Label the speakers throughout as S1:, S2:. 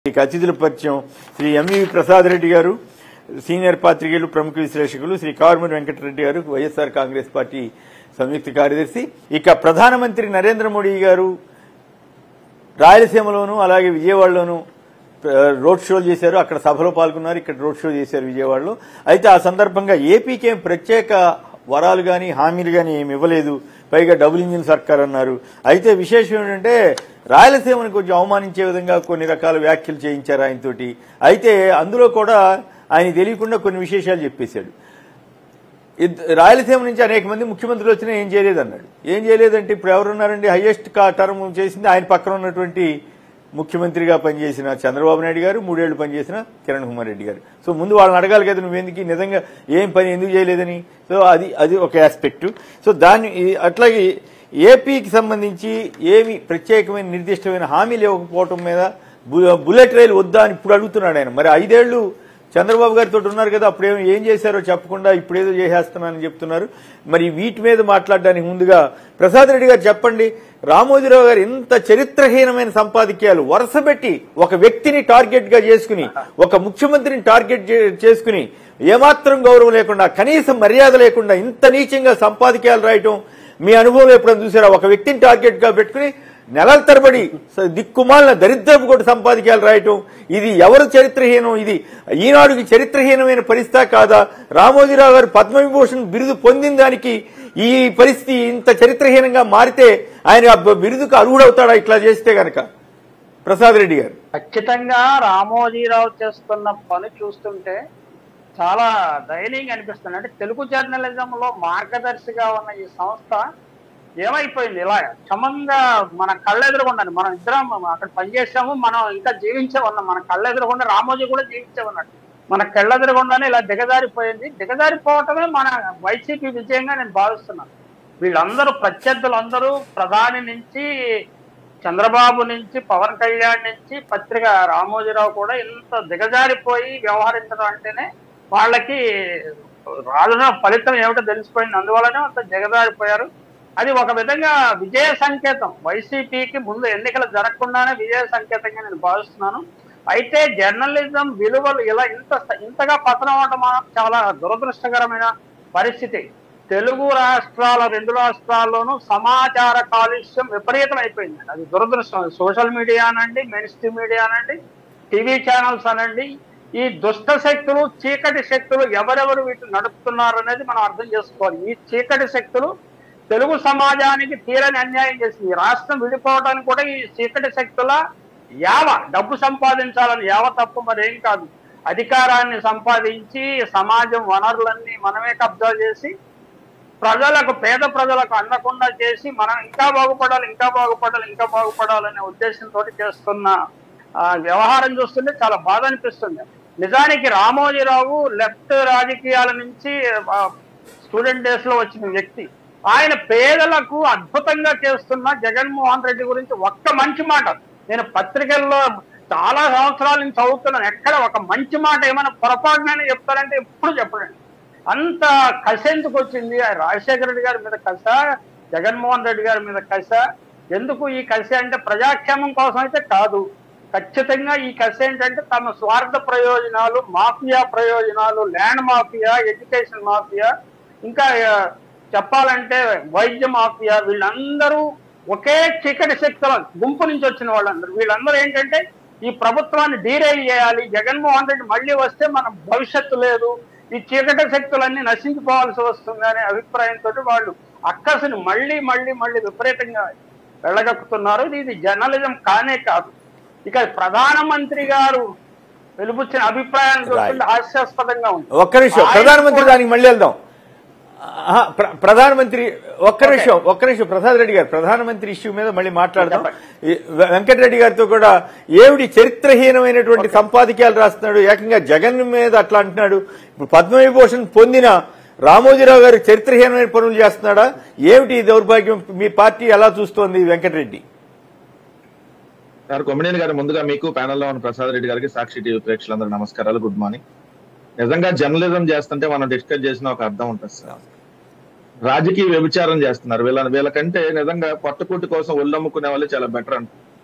S1: మీకు అతిథుల పరిచయం శ్రీ ఎంవి ప్రసాద్ రెడ్డి గారు సీనియర్ పాత్రికేయులు ప్రముఖ విశ్లేషకులు శ్రీ కారుమూరి వెంకటరెడ్డి గారు వైఎస్ఆర్ కాంగ్రెస్ పార్టీ సంయుక్త కార్యదర్శి ఇక ప్రధానమంత్రి నరేంద్ర మోడీ గారు రాయలసీమలోను అలాగే విజయవాడలోను ఆ, రోడ్ షోలు చేశారు అక్కడ సభలో పాల్గొన్నారు ఇక్కడ రోడ్ షో చేశారు విజయవాడలో అయితే ఆ సందర్భంగా ఏపీకి ఏం ప్రత్యేక వరాలు గాని హామీలు గాని ఏమి ఇవ్వలేదు పైగా డబుల్ ఇంజిన్ సర్కార్ అన్నారు అయితే విశేషం ఏంటంటే రాయలసీమను కొంచెం అవమానించే విధంగా కొన్ని రకాల వ్యాఖ్యలు చేయించారు ఆయనతోటి అయితే అందులో కూడా ఆయన తెలియకుండా కొన్ని విశేషాలు చెప్పేశాడు ఇద్- రాయలసీమ నుంచి అనేక మంది ముఖ్యమంత్రులు వచ్చినా ఏం చేయలేదన్నాడు ఏం చేయలేదంటే ఇప్పుడు ఎవరున్నారండి హైయెస్ట్ టర్మ్ చేసింది ఆయన పక్కన ఉన్నటువంటి ముఖ్యమంత్రిగా పనిచేసిన చంద్రబాబు నాయుడు గారు మూడేళ్లు పనిచేసిన కిరణ్ కుమార్ రెడ్డి గారు సో ముందు వాళ్ళని అడగాలి కదా నువ్వెందుకు నిజంగా ఏం పని ఎందుకు చేయలేదని సో అది అది ఒక ఆస్పెక్ట్ సో దాన్ని ఈ- అట్లాగే ఏపీకి సంబంధించి ఏమి ప్రత్యేకమైన నిర్దిష్టమైన హామీలు ఇవ్వకపోవటం మీద బు- బుల్లెట్ రైలు వద్దా అని ఇప్పుడు అడుగుతున్నాడు ఆయన మరి ఐదేళ్లు చంద్రబాబు గారితో ఉన్నారు కదా అప్పుడేమో ఏం చేశారో చెప్పకుండా ఇప్పుడేదో చేసేస్తున్నానని చెప్తున్నారు మరి వీటి మీద మాట్లాడడానికి ముందుగా ప్రసాద్ రెడ్డి గారు చెప్పండి రామోజీరావు గారు ఇంత చరిత్రహీనమైన సంపాదకీయాలు వరుసపెట్టి ఒక వ్యక్తిని టార్గెట్ గా చేసుకుని ఒక ముఖ్యమంత్రిని టార్గెట్ చే- చేసుకుని ఏమాత్రం గౌరవం లేకుండా కనీసం మర్యాద లేకుండా ఇంత నీచంగా సంపాదకీయాలు రాయటం మీ అనుభవం ఎప్పుడైనా చూసారా ఒక వ్యక్తిని టార్గెట్ గా పెట్టుకుని నెలల తరబడి స- దిక్కుమాలిన దరిద్రపు కూడా సంపాదకీయాలు రాయటం ఇది ఎవరు చరిత్రహీనం ఇది ఈనాడుకి చరిత్రహీనమైన పరిస్థితి కాదా రామోజీరావు గారు పద్మవిభూషణ్ బిరుదు పొందిన దానికి ఈ పరిస్థితి ఇంత చరిత్రహీనంగా మారితే ఆయన ఆ బ- బిరుదుకు అర్హుడవుతాడా ఇట్లా చేస్తే గనక ప్రసాద్ రెడ్డి గారు
S2: ఖచ్చితంగా రామోజీరావు చేస్తున్న పని చూస్తుంటే చాలా దయనీయంగా అనిపిస్తుంది అంటే తెలుగు జర్నలిజంలో మార్గదర్శిగా ఉన్న ఈ సంస్థ ఏమైపోయింది ఇలా క్షమంగా మన కళ్ళెదురుగుండాలి మనం ఇద్దరం అక్కడ పనిచేసాము మనం ఇంకా జీవించే ఉన్నాం మన కళ్ళెదురుగుండా రామోజీ కూడా జీవించే ఉన్నాడు మన కళ్ళెదురుగుండానే ఇలా దిగజారిపోయింది దిగజారిపోవటమే మన వైసీపీ విజయంగా నేను భావిస్తున్నాను వీళ్ళందరూ ప్రత్యర్థులందరూ ప్రధాని నుంచి చంద్రబాబు నుంచి పవన్ కళ్యాణ్ నుంచి పత్రిక రామోజీరావు కూడా ఇంత దిగజారిపోయి వ్యవహరించడం అంటేనే వాళ్ళకి రాజున ఫలితం ఏమిటో తెలిసిపోయింది అందువల్లనే అంత దిగజారిపోయారు అది ఒక విధంగా విజయ సంకేతం వైసీపీకి ముందు ఎన్నికలు జరగకుండానే విజయ సంకేతంగా నేను భావిస్తున్నాను అయితే జర్నలిజం విలువలు ఇలా ఇంత ఇంతగా పతనం అవడం మాత్రం చాలా దురదృష్టకరమైన పరిస్థితి తెలుగు రాష్ట్రాల రెండు రాష్ట్రాల్లోనూ సమాచార కాలుష్యం విపరీతం అయిపోయింది అది దురదృష్టం సోషల్ మీడియా అనండి మెయిన్ స్ట్రీమ్ మీడియా అనండి టీవీ ఛానల్స్ అనండి ఈ దుష్ట శక్తులు చీకటి శక్తులు ఎవరెవరు వీటిని నడుపుతున్నారు అనేది మనం అర్థం చేసుకోవాలి ఈ చీకటి శక్తులు తెలుగు సమాజానికి తీరని అన్యాయం చేసింది ఈ రాష్ట్రం విడిపోవడానికి కూడా ఈ చీకటి శక్తుల యావ డబ్బు సంపాదించాలని యావ తప్పు మరేం కాదు అధికారాన్ని సంపాదించి సమాజం వనరులన్నీ మనమే కబ్జా చేసి ప్రజలకు పేద ప్రజలకు అందకుండా చేసి మనం ఇంకా బాగుపడాలి ఇంకా బాగుపడాలి ఇంకా బాగుపడాలనే ఉద్దేశంతో చేస్తున్న ఆ, వ్యవహారం చూస్తుంటే చాలా బాధ అనిపిస్తుంది నిజానికి రామోజీరావు లెఫ్ట్ రాజకీయాల నుంచి ఆ, స్టూడెంట్ డేస్ లో వచ్చిన వ్యక్తి ఆయన పేదలకు అద్భుతంగా చేస్తున్న జగన్మోహన్ రెడ్డి గురించి ఒక్క మంచి మాట నేను పత్రికల్లో చాలా సంవత్సరాల నుంచి చదువుతున్నాను ఎక్కడ ఒక మంచి మాట ఏమైనా పొరపాటునైనా చెప్తారంటే ఎప్పుడు చెప్పడండి అంత కసి ఎందుకు వచ్చింది ఆ రాజశేఖర రెడ్డి గారి మీద కస జగన్మోహన్ రెడ్డి గారి మీద కస ఎందుకు ఈ కసి అంటే ప్రజాక్షేమం కోసం అయితే కాదు ఖచ్చితంగా ఈ కసి ఏంటంటే తమ స్వార్థ ప్రయోజనాలు మాఫియా ప్రయోజనాలు ల్యాండ్ మాఫియా ఎడ్యుకేషన్ మాఫియా ఇంకా ఆ, చెప్పాలంటే వైద్య మాఫియా వీళ్ళందరూ ఒకే చీకటి శక్తుల గుంపు నుంచి వచ్చిన వాళ్ళందరూ వీళ్ళందరూ ఏంటంటే ఈ ప్రభుత్వాన్ని డీరైల్ చేయాలి జగన్మోహన్ రెడ్డి మళ్ళీ వస్తే మన భవిష్యత్తు లేదు ఈ చీకటి శక్తులన్నీ నశించిపోవాల్సి వస్తుంది అనే అభిప్రాయంతో వాళ్ళు అక్కసుని మళ్ళీ మళ్ళీ మళ్ళీ విపరీతంగా వెళ్ళగక్కుతున్నారు ఇది ఇది జర్నలిజం కానే కాదు ఇక ప్రధానమంత్రి గారు వెలుబుచ్చిన అభిప్రాయాన్ని చూస్తుంటే హాస్యాస్పదంగా ఉంది
S1: ఒక్క నిమిషం
S2: ఆయన
S1: ప్రధానమంత్రి
S2: కూడా-
S1: దానికి మళ్ళీ వెళ్దాం ఆహా, ప్ర- ప్రధానమంత్రి ఒక్క నిమిషం ఒక్క నిమిషం ప్రసాద్ రెడ్డి గారు ప్రధానమంత్రి ఇష్యూ మీద మళ్ళీ మాట్లాడదాం ఈ వె- వెంకటరెడ్డి గారితో కూడా ఏమిటి చరిత్రహీనమైనటువంటి సంపాదకీయాలు రాస్తున్నాడు ఏకంగా జగన్ మీద అట్లా అంటున్నాడు ఇప్పుడు పద్మవిభూషణ్ పొందిన రామోజీరావు గారు చరిత్రహీనమైన పనులు చేస్తున్నాడా ఏమిటి ఈ దౌర్భాగ్యం మీ పార్టీ ఎలా చూస్తోంది వెంకటరెడ్డి
S3: సార్ కొమ్మినేని గారు ముందుగా మీకు ప్యానెల్లో ఉన్న ప్రసాద్ రెడ్డి గారికి సాక్షి టీవీ ప్రేక్షకులందరూ నమస్కారాలు గుడ్ మార్నింగ్ నిజంగా జర్నలిజం చేస్తుంటే మనం డిస్కస్ చేసిన ఒక అర్థం ఉంటుంది సార్ రాజకీయ వ్యభిచారం చేస్తున్నారు వీళ్ళ వీళ్ళకంటే నిజంగా పొట్టకూటి కోసం ఒళ్ళమ్ముకునే వాళ్ళు చాలా బెటర్ అంట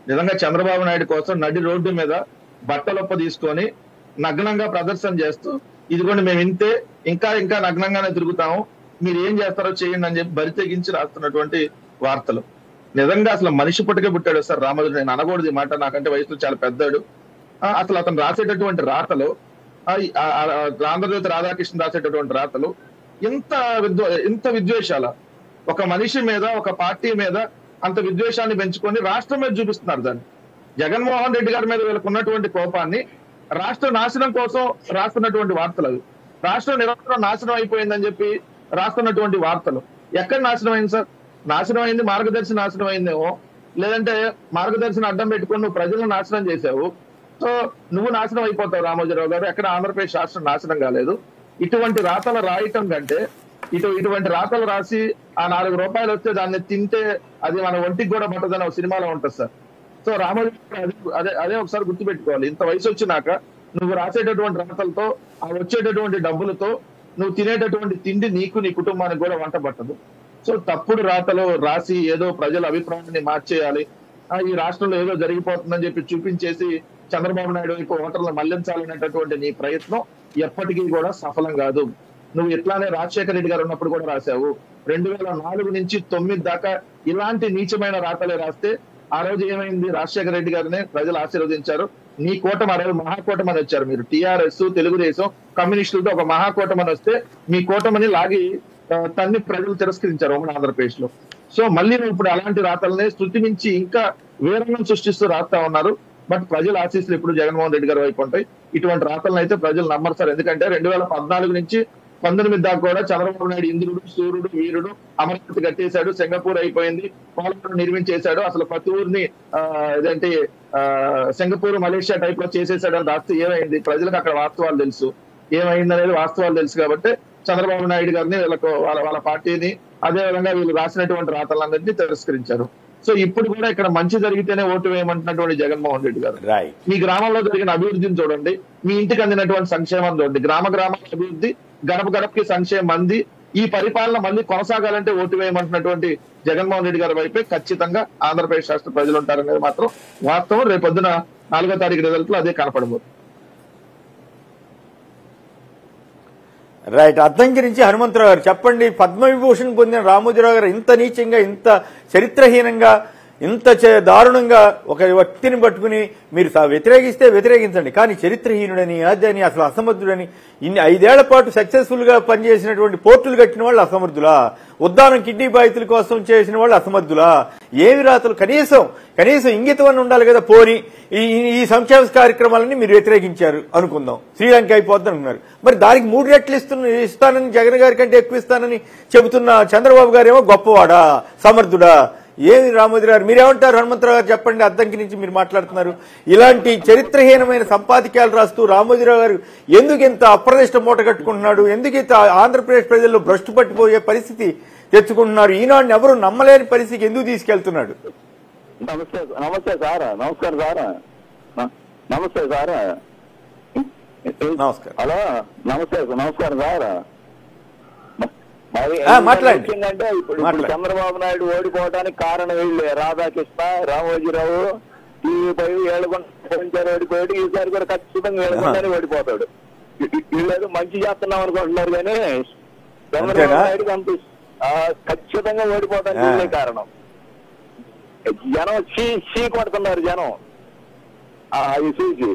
S3: నిజంగా చంద్రబాబు నాయుడు కోసం నడి రోడ్డు మీద బట్టలొప్ప తీసుకొని నగ్నంగా ప్రదర్శన చేస్తూ ఇదిగోండి మేము ఇంతే ఇంకా ఇంకా నగ్నంగానే తిరుగుతాము మీరు ఏం చేస్తారో చేయండి అని చెప్పి బరి తెగించి రాస్తున్నటువంటి వార్తలు నిజంగా అసలు మనిషి పుట్టకే పుట్టాడు సార్ రామోజు నేను అనకూడదు ఈ మాట నాకంటే వయసులో చాలా పెద్దాడు ఆ, అసలు అతను రాసేటటువంటి రాతలు ఆ, ఈ- ఆ, ఆ, ఆంధ్రజ్యోతి రాధాకృష్ణ రాసేటటువంటి రాతలు ఇంత విద్వ ఇంత విద్వేషాల ఒక మనిషి మీద ఒక పార్టీ మీద అంత విద్వేషాన్ని పెంచుకొని రాష్ట్రం మీద చూపిస్తున్నారు దాన్ని జగన్మోహన్ రెడ్డి గారి మీద వీళ్ళకు ఉన్నటువంటి కోపాన్ని రాష్ట్ర నాశనం కోసం రాస్తున్నటువంటి వార్తలు అవి రాష్ట్రం నిరంతరం నాశనం అయిపోయిందని చెప్పి రాస్తున్నటువంటి వార్తలు ఎక్కడ నాశనం అయింది సార్ నాశనం అయింది మార్గదర్శి నాశనం అయిందేమో లేదంటే మార్గదర్శిని అడ్డం పెట్టుకొని నువ్వు ప్రజలను నాశనం చేశావు సో నువ్వు నాశనం అయిపోతావు రామోజీరావు గారు ఎక్కడ ఆంధ్రప్రదేశ్ రాష్ట్రం నాశనం కాలేదు ఇటువంటి రాతలు రాయటం కంటే ఇటు ఇటువంటి రాతలు రాసి ఆ నాలుగు రూపాయలు వస్తే దాన్ని తింటే అది మన ఒంటికి కూడా పట్టదని ఒక సినిమాలో ఉంటుంది సార్ సో రామోజీ గారు అది- అదే అదే ఒకసారి గుర్తుపెట్టుకోవాలి ఇంత వయసు వచ్చినాక నువ్వు రాసేటటువంటి రాతలతో ఆ వచ్చేటటువంటి డబ్బులతో నువ్వు తినేటటువంటి తిండి నీకు నీ కుటుంబానికి కూడా వంట పట్టదు సో తప్పుడు రాతలు రాసి ఏదో ప్రజల అభిప్రాయాన్ని మార్చేయాలి ఆ, ఈ రాష్ట్రంలో ఏదో జరిగిపోతుందని చెప్పి చూపించేసి చంద్రబాబు నాయుడు వైపు ఓటర్లను మళ్లించాలనేటటువంటి నీ ప్రయత్నం ఎప్పటికీ కూడా సఫలం కాదు నువ్వు ఇట్లానే రాజశేఖర రెడ్డి గారు ఉన్నప్పుడు కూడా రాశావు రెండు వేల నాలుగు నుంచి తొమ్మిది దాకా ఇలాంటి నీచమైన రాతలే రాస్తే ఆ రోజు ఏమైంది రాజశేఖర రెడ్డి గారిని ప్రజలు ఆశీర్వదించారు నీ కూటమి ఆ రోజు మహాకూటమని వచ్చారు మీరు టిఆర్ఎస్ తెలుగుదేశం కమ్యూనిస్టులతో ఒక మహాకూటమని వస్తే మీ కూటమిని లాగి ఆ, తన్ని ప్రజలు తిరస్కరించారు ఉమ్మడి ఆంధ్రప్రదేశ్ లో సో మళ్ళీ నువ్వు ఇప్పుడు అలాంటి రాతలనే శృతి మించి ఇంకా వీరంగం సృష్టిస్తూ రాస్తా ఉన్నారు బట్ ప్రజల ఆశీస్సులు ఇప్పుడు జగన్మోహన్ రెడ్డి గారి వైపు ఉంటాయి ఇటువంటి రాతలను అయితే ప్రజలు నమ్మరు సార్ ఎందుకంటే రెండు వేల పద్నాలుగు నుంచి పంతొమ్మిది దాకా కూడా చంద్రబాబు నాయుడు ఇంద్రుడు సూర్యుడు వీరుడు అమరావతి కట్టేశాడు సింగపూర్ అయిపోయింది పోలవరం నిర్మించేశాడు అసలు ప్రతి ఊరిని ఆ, ఇదేంటి ఆ, సింగపూర్ మలేషియా టైప్ లో చేసేసాడు అని రాస్తే ఏమైంది ప్రజలకు అక్కడ వాస్తవాలు తెలుసు ఏమైంది అనేది వాస్తవాలు తెలుసు కాబట్టి చంద్రబాబు నాయుడు గారిని వీళ్ళకు వాళ్ళ వాళ్ళ పార్టీని అదే విధంగా వీళ్ళు రాసినటువంటి రాతలందరినీ తిరస్కరించారు సో ఇప్పుడు కూడా ఇక్కడ మంచి జరిగితేనే ఓటు వేయమంటున్నటువంటి జగన్మోహన్ రెడ్డి గారు
S1: రైట్
S3: మీ గ్రామంలో జరిగిన అభివృద్ధిని చూడండి మీ ఇంటికి అందినటువంటి సంక్షేమం చూడండి గ్రామ గ్రామాల అభివృద్ధి గడప గడపకి సంక్షేమం అంది ఈ పరిపాలన మళ్ళీ కొనసాగాలంటే ఓటు వేయమంటున్నటువంటి జగన్మోహన్ రెడ్డి గారి వైపే ఖచ్చితంగా ఆంధ్రప్రదేశ్ రాష్ట్ర ప్రజలు ఉంటారనేది మాత్రం వాస్తవం రేపొద్దున నాలుగో తారీఖు రిజల్ట్ లో అదే కనపడబోతుంది
S1: రైట్ అద్దంకి నుంచి హనుమంతరావు గారు చెప్పండి పద్మవిభూషణ్ పొందిన రామోజీరావు గారు ఇంత నీచంగా ఇంత చరిత్రహీనంగా ఇంత చే- దారుణంగా ఒక వ్యక్తిని పట్టుకుని మీరు స- వ్యతిరేకిస్తే వ్యతిరేకించండి కానీ చరిత్రహీనుడని అదని అసలు అసమర్థుడని ఇన్ని ఐదేళ్ల పాటు సక్సెస్ఫుల్ గా పనిచేసినటువంటి పోర్టులు కట్టిన వాళ్ళు అసమర్థులా ఉద్దానం కిడ్నీ బాధితుల కోసం చేసిన వాళ్ళు అసమర్థులా ఏమి రాతలు కనీసం కనీసం ఇంగితం అని ఉండాలి కదా పోని ఈ ఈ- ఈ సంక్షేమ కార్యక్రమాలని మీరు వ్యతిరేకించారు అనుకుందాం శ్రీలంక అయిపోద్ది అనుకున్నారు మరి దానికి మూడు రెట్లు ఇస్తున్న ఇస్తానని జగన్ గారి కంటే ఎక్కువ ఇస్తానని చెబుతున్న చంద్రబాబు గారేమో గొప్పవాడా సమర్థుడా ఏమి రామోజీ గారు మీరేమంటారు హనుమంతరావు గారు చెప్పండి అద్దంకి నుంచి మీరు మాట్లాడుతున్నారు ఇలాంటి చరిత్రహీనమైన సంపాదకీయాలు రాస్తూ రామోజీరావు గారు ఎందుకు ఇంత అప్రదిష్ట మూట కట్టుకుంటున్నాడు ఎందుకు ఇంత ఆంధ్రప్రదేశ్ ప్రజల్లో భ్రష్టు పట్టిపోయే పరిస్థితి తెచ్చుకుంటున్నారు ఈనాడు ఎవరు నమ్మలేని పరిస్థితికి ఎందుకు తీసుకెళ్తున్నాడు
S4: నమస్తే నమస్తే సార్ నమస్కారం సార్ న- నమస్తే సార్
S1: నమస్కారం.
S4: హలో నమస్తే నమస్కారం సార్ మ- మరి
S1: ఆ, మాట్లాడండి.
S4: వచ్చిందంటే ఇప్పుడు ఇప్పుడు
S1: మాట్లాడండి.
S4: చంద్రబాబు నాయుడు ఓడిపోవడానికి కారణం వీళ్ళే రాధాకృష్ణ రామోజీరావు టీవీ పై ఏళ్ళకొండ ఓడిపోయాడు ఈసారి కూడా ఖచ్చితంగా ఏళ్ళకొండనే ఓడిపోతాడు వీ- వీళ్ళేదో మంచి చేస్తున్నాం అనుకుంటున్నారు కానీ చంద్రబాబు
S1: అంతేనా?
S4: నాయుడుకి అంత ఆ, ఖచ్చితంగా ఓడిపోవడానికి
S1: ఆ.
S4: వీళ్ళే కారణం జనం చీ చీ కొడుతున్నారు జనం ఆ ఇసుకి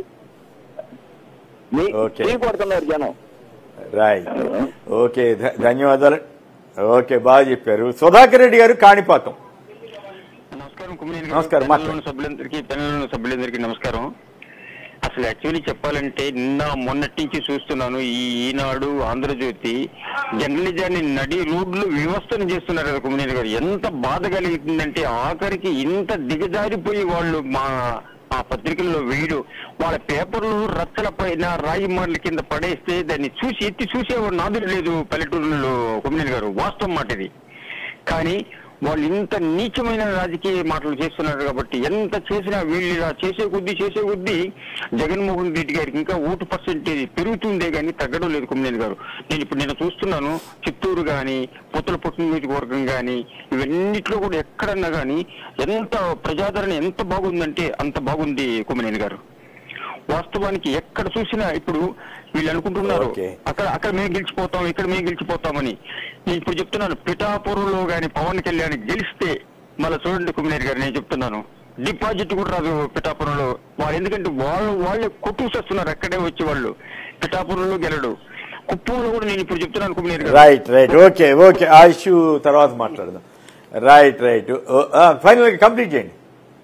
S4: మీ-
S1: ఓకే.
S4: చీ కొడుతున్నారు జనం
S1: రైట్ ఓకే ధ- ధన్యవాదాలు ఓకే బాగా చెప్పారు సుధాకర్ రెడ్డి గారు కాణిపాకం
S5: నమస్కారం కుమినేని
S1: నమస్కారం,
S5: గారు.
S1: మాట్లాడండి.
S5: ప్యానెల్లో ఉన్న సభ్యులందరికీ ప్యానెల్లో ఉన్న సభ్యులందరికీ నమస్కారం అసలు యాక్చువల్లీ చెప్పాలంటే నిన్న మొన్నటి నుంచి చూస్తున్నాను ఈ ఈనాడు ఆంధ్రజ్యోతి జర్నలిజాన్ని నడి రూడ్లు వివస్థను చేస్తున్నారు కదా కుమినేని గారు ఎంత బాధ కలుగుతుందంటే ఆఖరికి ఇంత దిగజారిపోయి వాళ్ళు మా ఆ పత్రికల్లో వేయడు వాళ్ళ పేపర్లు రచ్చల పైన రాయి మార్ల కింద పడేస్తే దాన్ని చూసి ఎత్తి చూసేవాడు నాదుడు లేదు పల్లెటూరులో కుమినేని గారు వాస్తవం మాట ఇది కానీ వాళ్ళు ఇంత నీచమైన రాజకీయ మాటలు చేస్తున్నారు కాబట్టి ఎంత చేసినా వీళ్ళు ఇలా చేసే కొద్దీ చేసే కొద్దీ జగన్మోహన్ రెడ్డి గారికి ఇంకా ఓటు పర్సెంటేజ్ పెరుగుతుందే కానీ తగ్గడం లేదు కుమ్మనేని గారు నేను ఇప్పుడు నేను చూస్తున్నాను చిత్తూరు కానీ పుత్తలపట్టు నియోజకవర్గం కానీ ఇవన్నిట్లో కూడా ఎక్కడన్నా కానీ ఎంత ప్రజాదరణ ఎంత బాగుందంటే అంత బాగుంది కుమ్మనేని గారు వాస్తవానికి ఎక్కడ చూసినా ఇప్పుడు వీళ్ళు అనుకుంటున్నారు
S1: Okay.
S5: అక్కడ అక్కడ మేము గెలిచిపోతాం ఇక్కడ మేము గెలిచిపోతామని నేను ఇప్పుడు చెప్తున్నాను పిఠాపురంలో గాని పవన్ కళ్యాణ్ గెలిస్తే మళ్ళీ చూడండి కుమినేరి గారు నేను చెప్తున్నాను డిపాజిట్ కూడా రాదు పిఠాపురంలో వాళ్ళు ఎందుకంటే వాళ్ళు వాళ్ళే కొట్టుకొస్తున్నారు అక్కడే వచ్చి వాళ్ళు పిఠాపురంలో గెలడు కుప్పంలో కూడా నేను ఇప్పుడు చెప్తున్నాను కుమినేరి గారు
S1: రైట్ రైట్ ఓకే ఓకే ఆ ఇష్యూ తర్వాత మాట్లాడదాం రైట్ రైట్ ఫైనల్ కంప్లీట్ చేయండి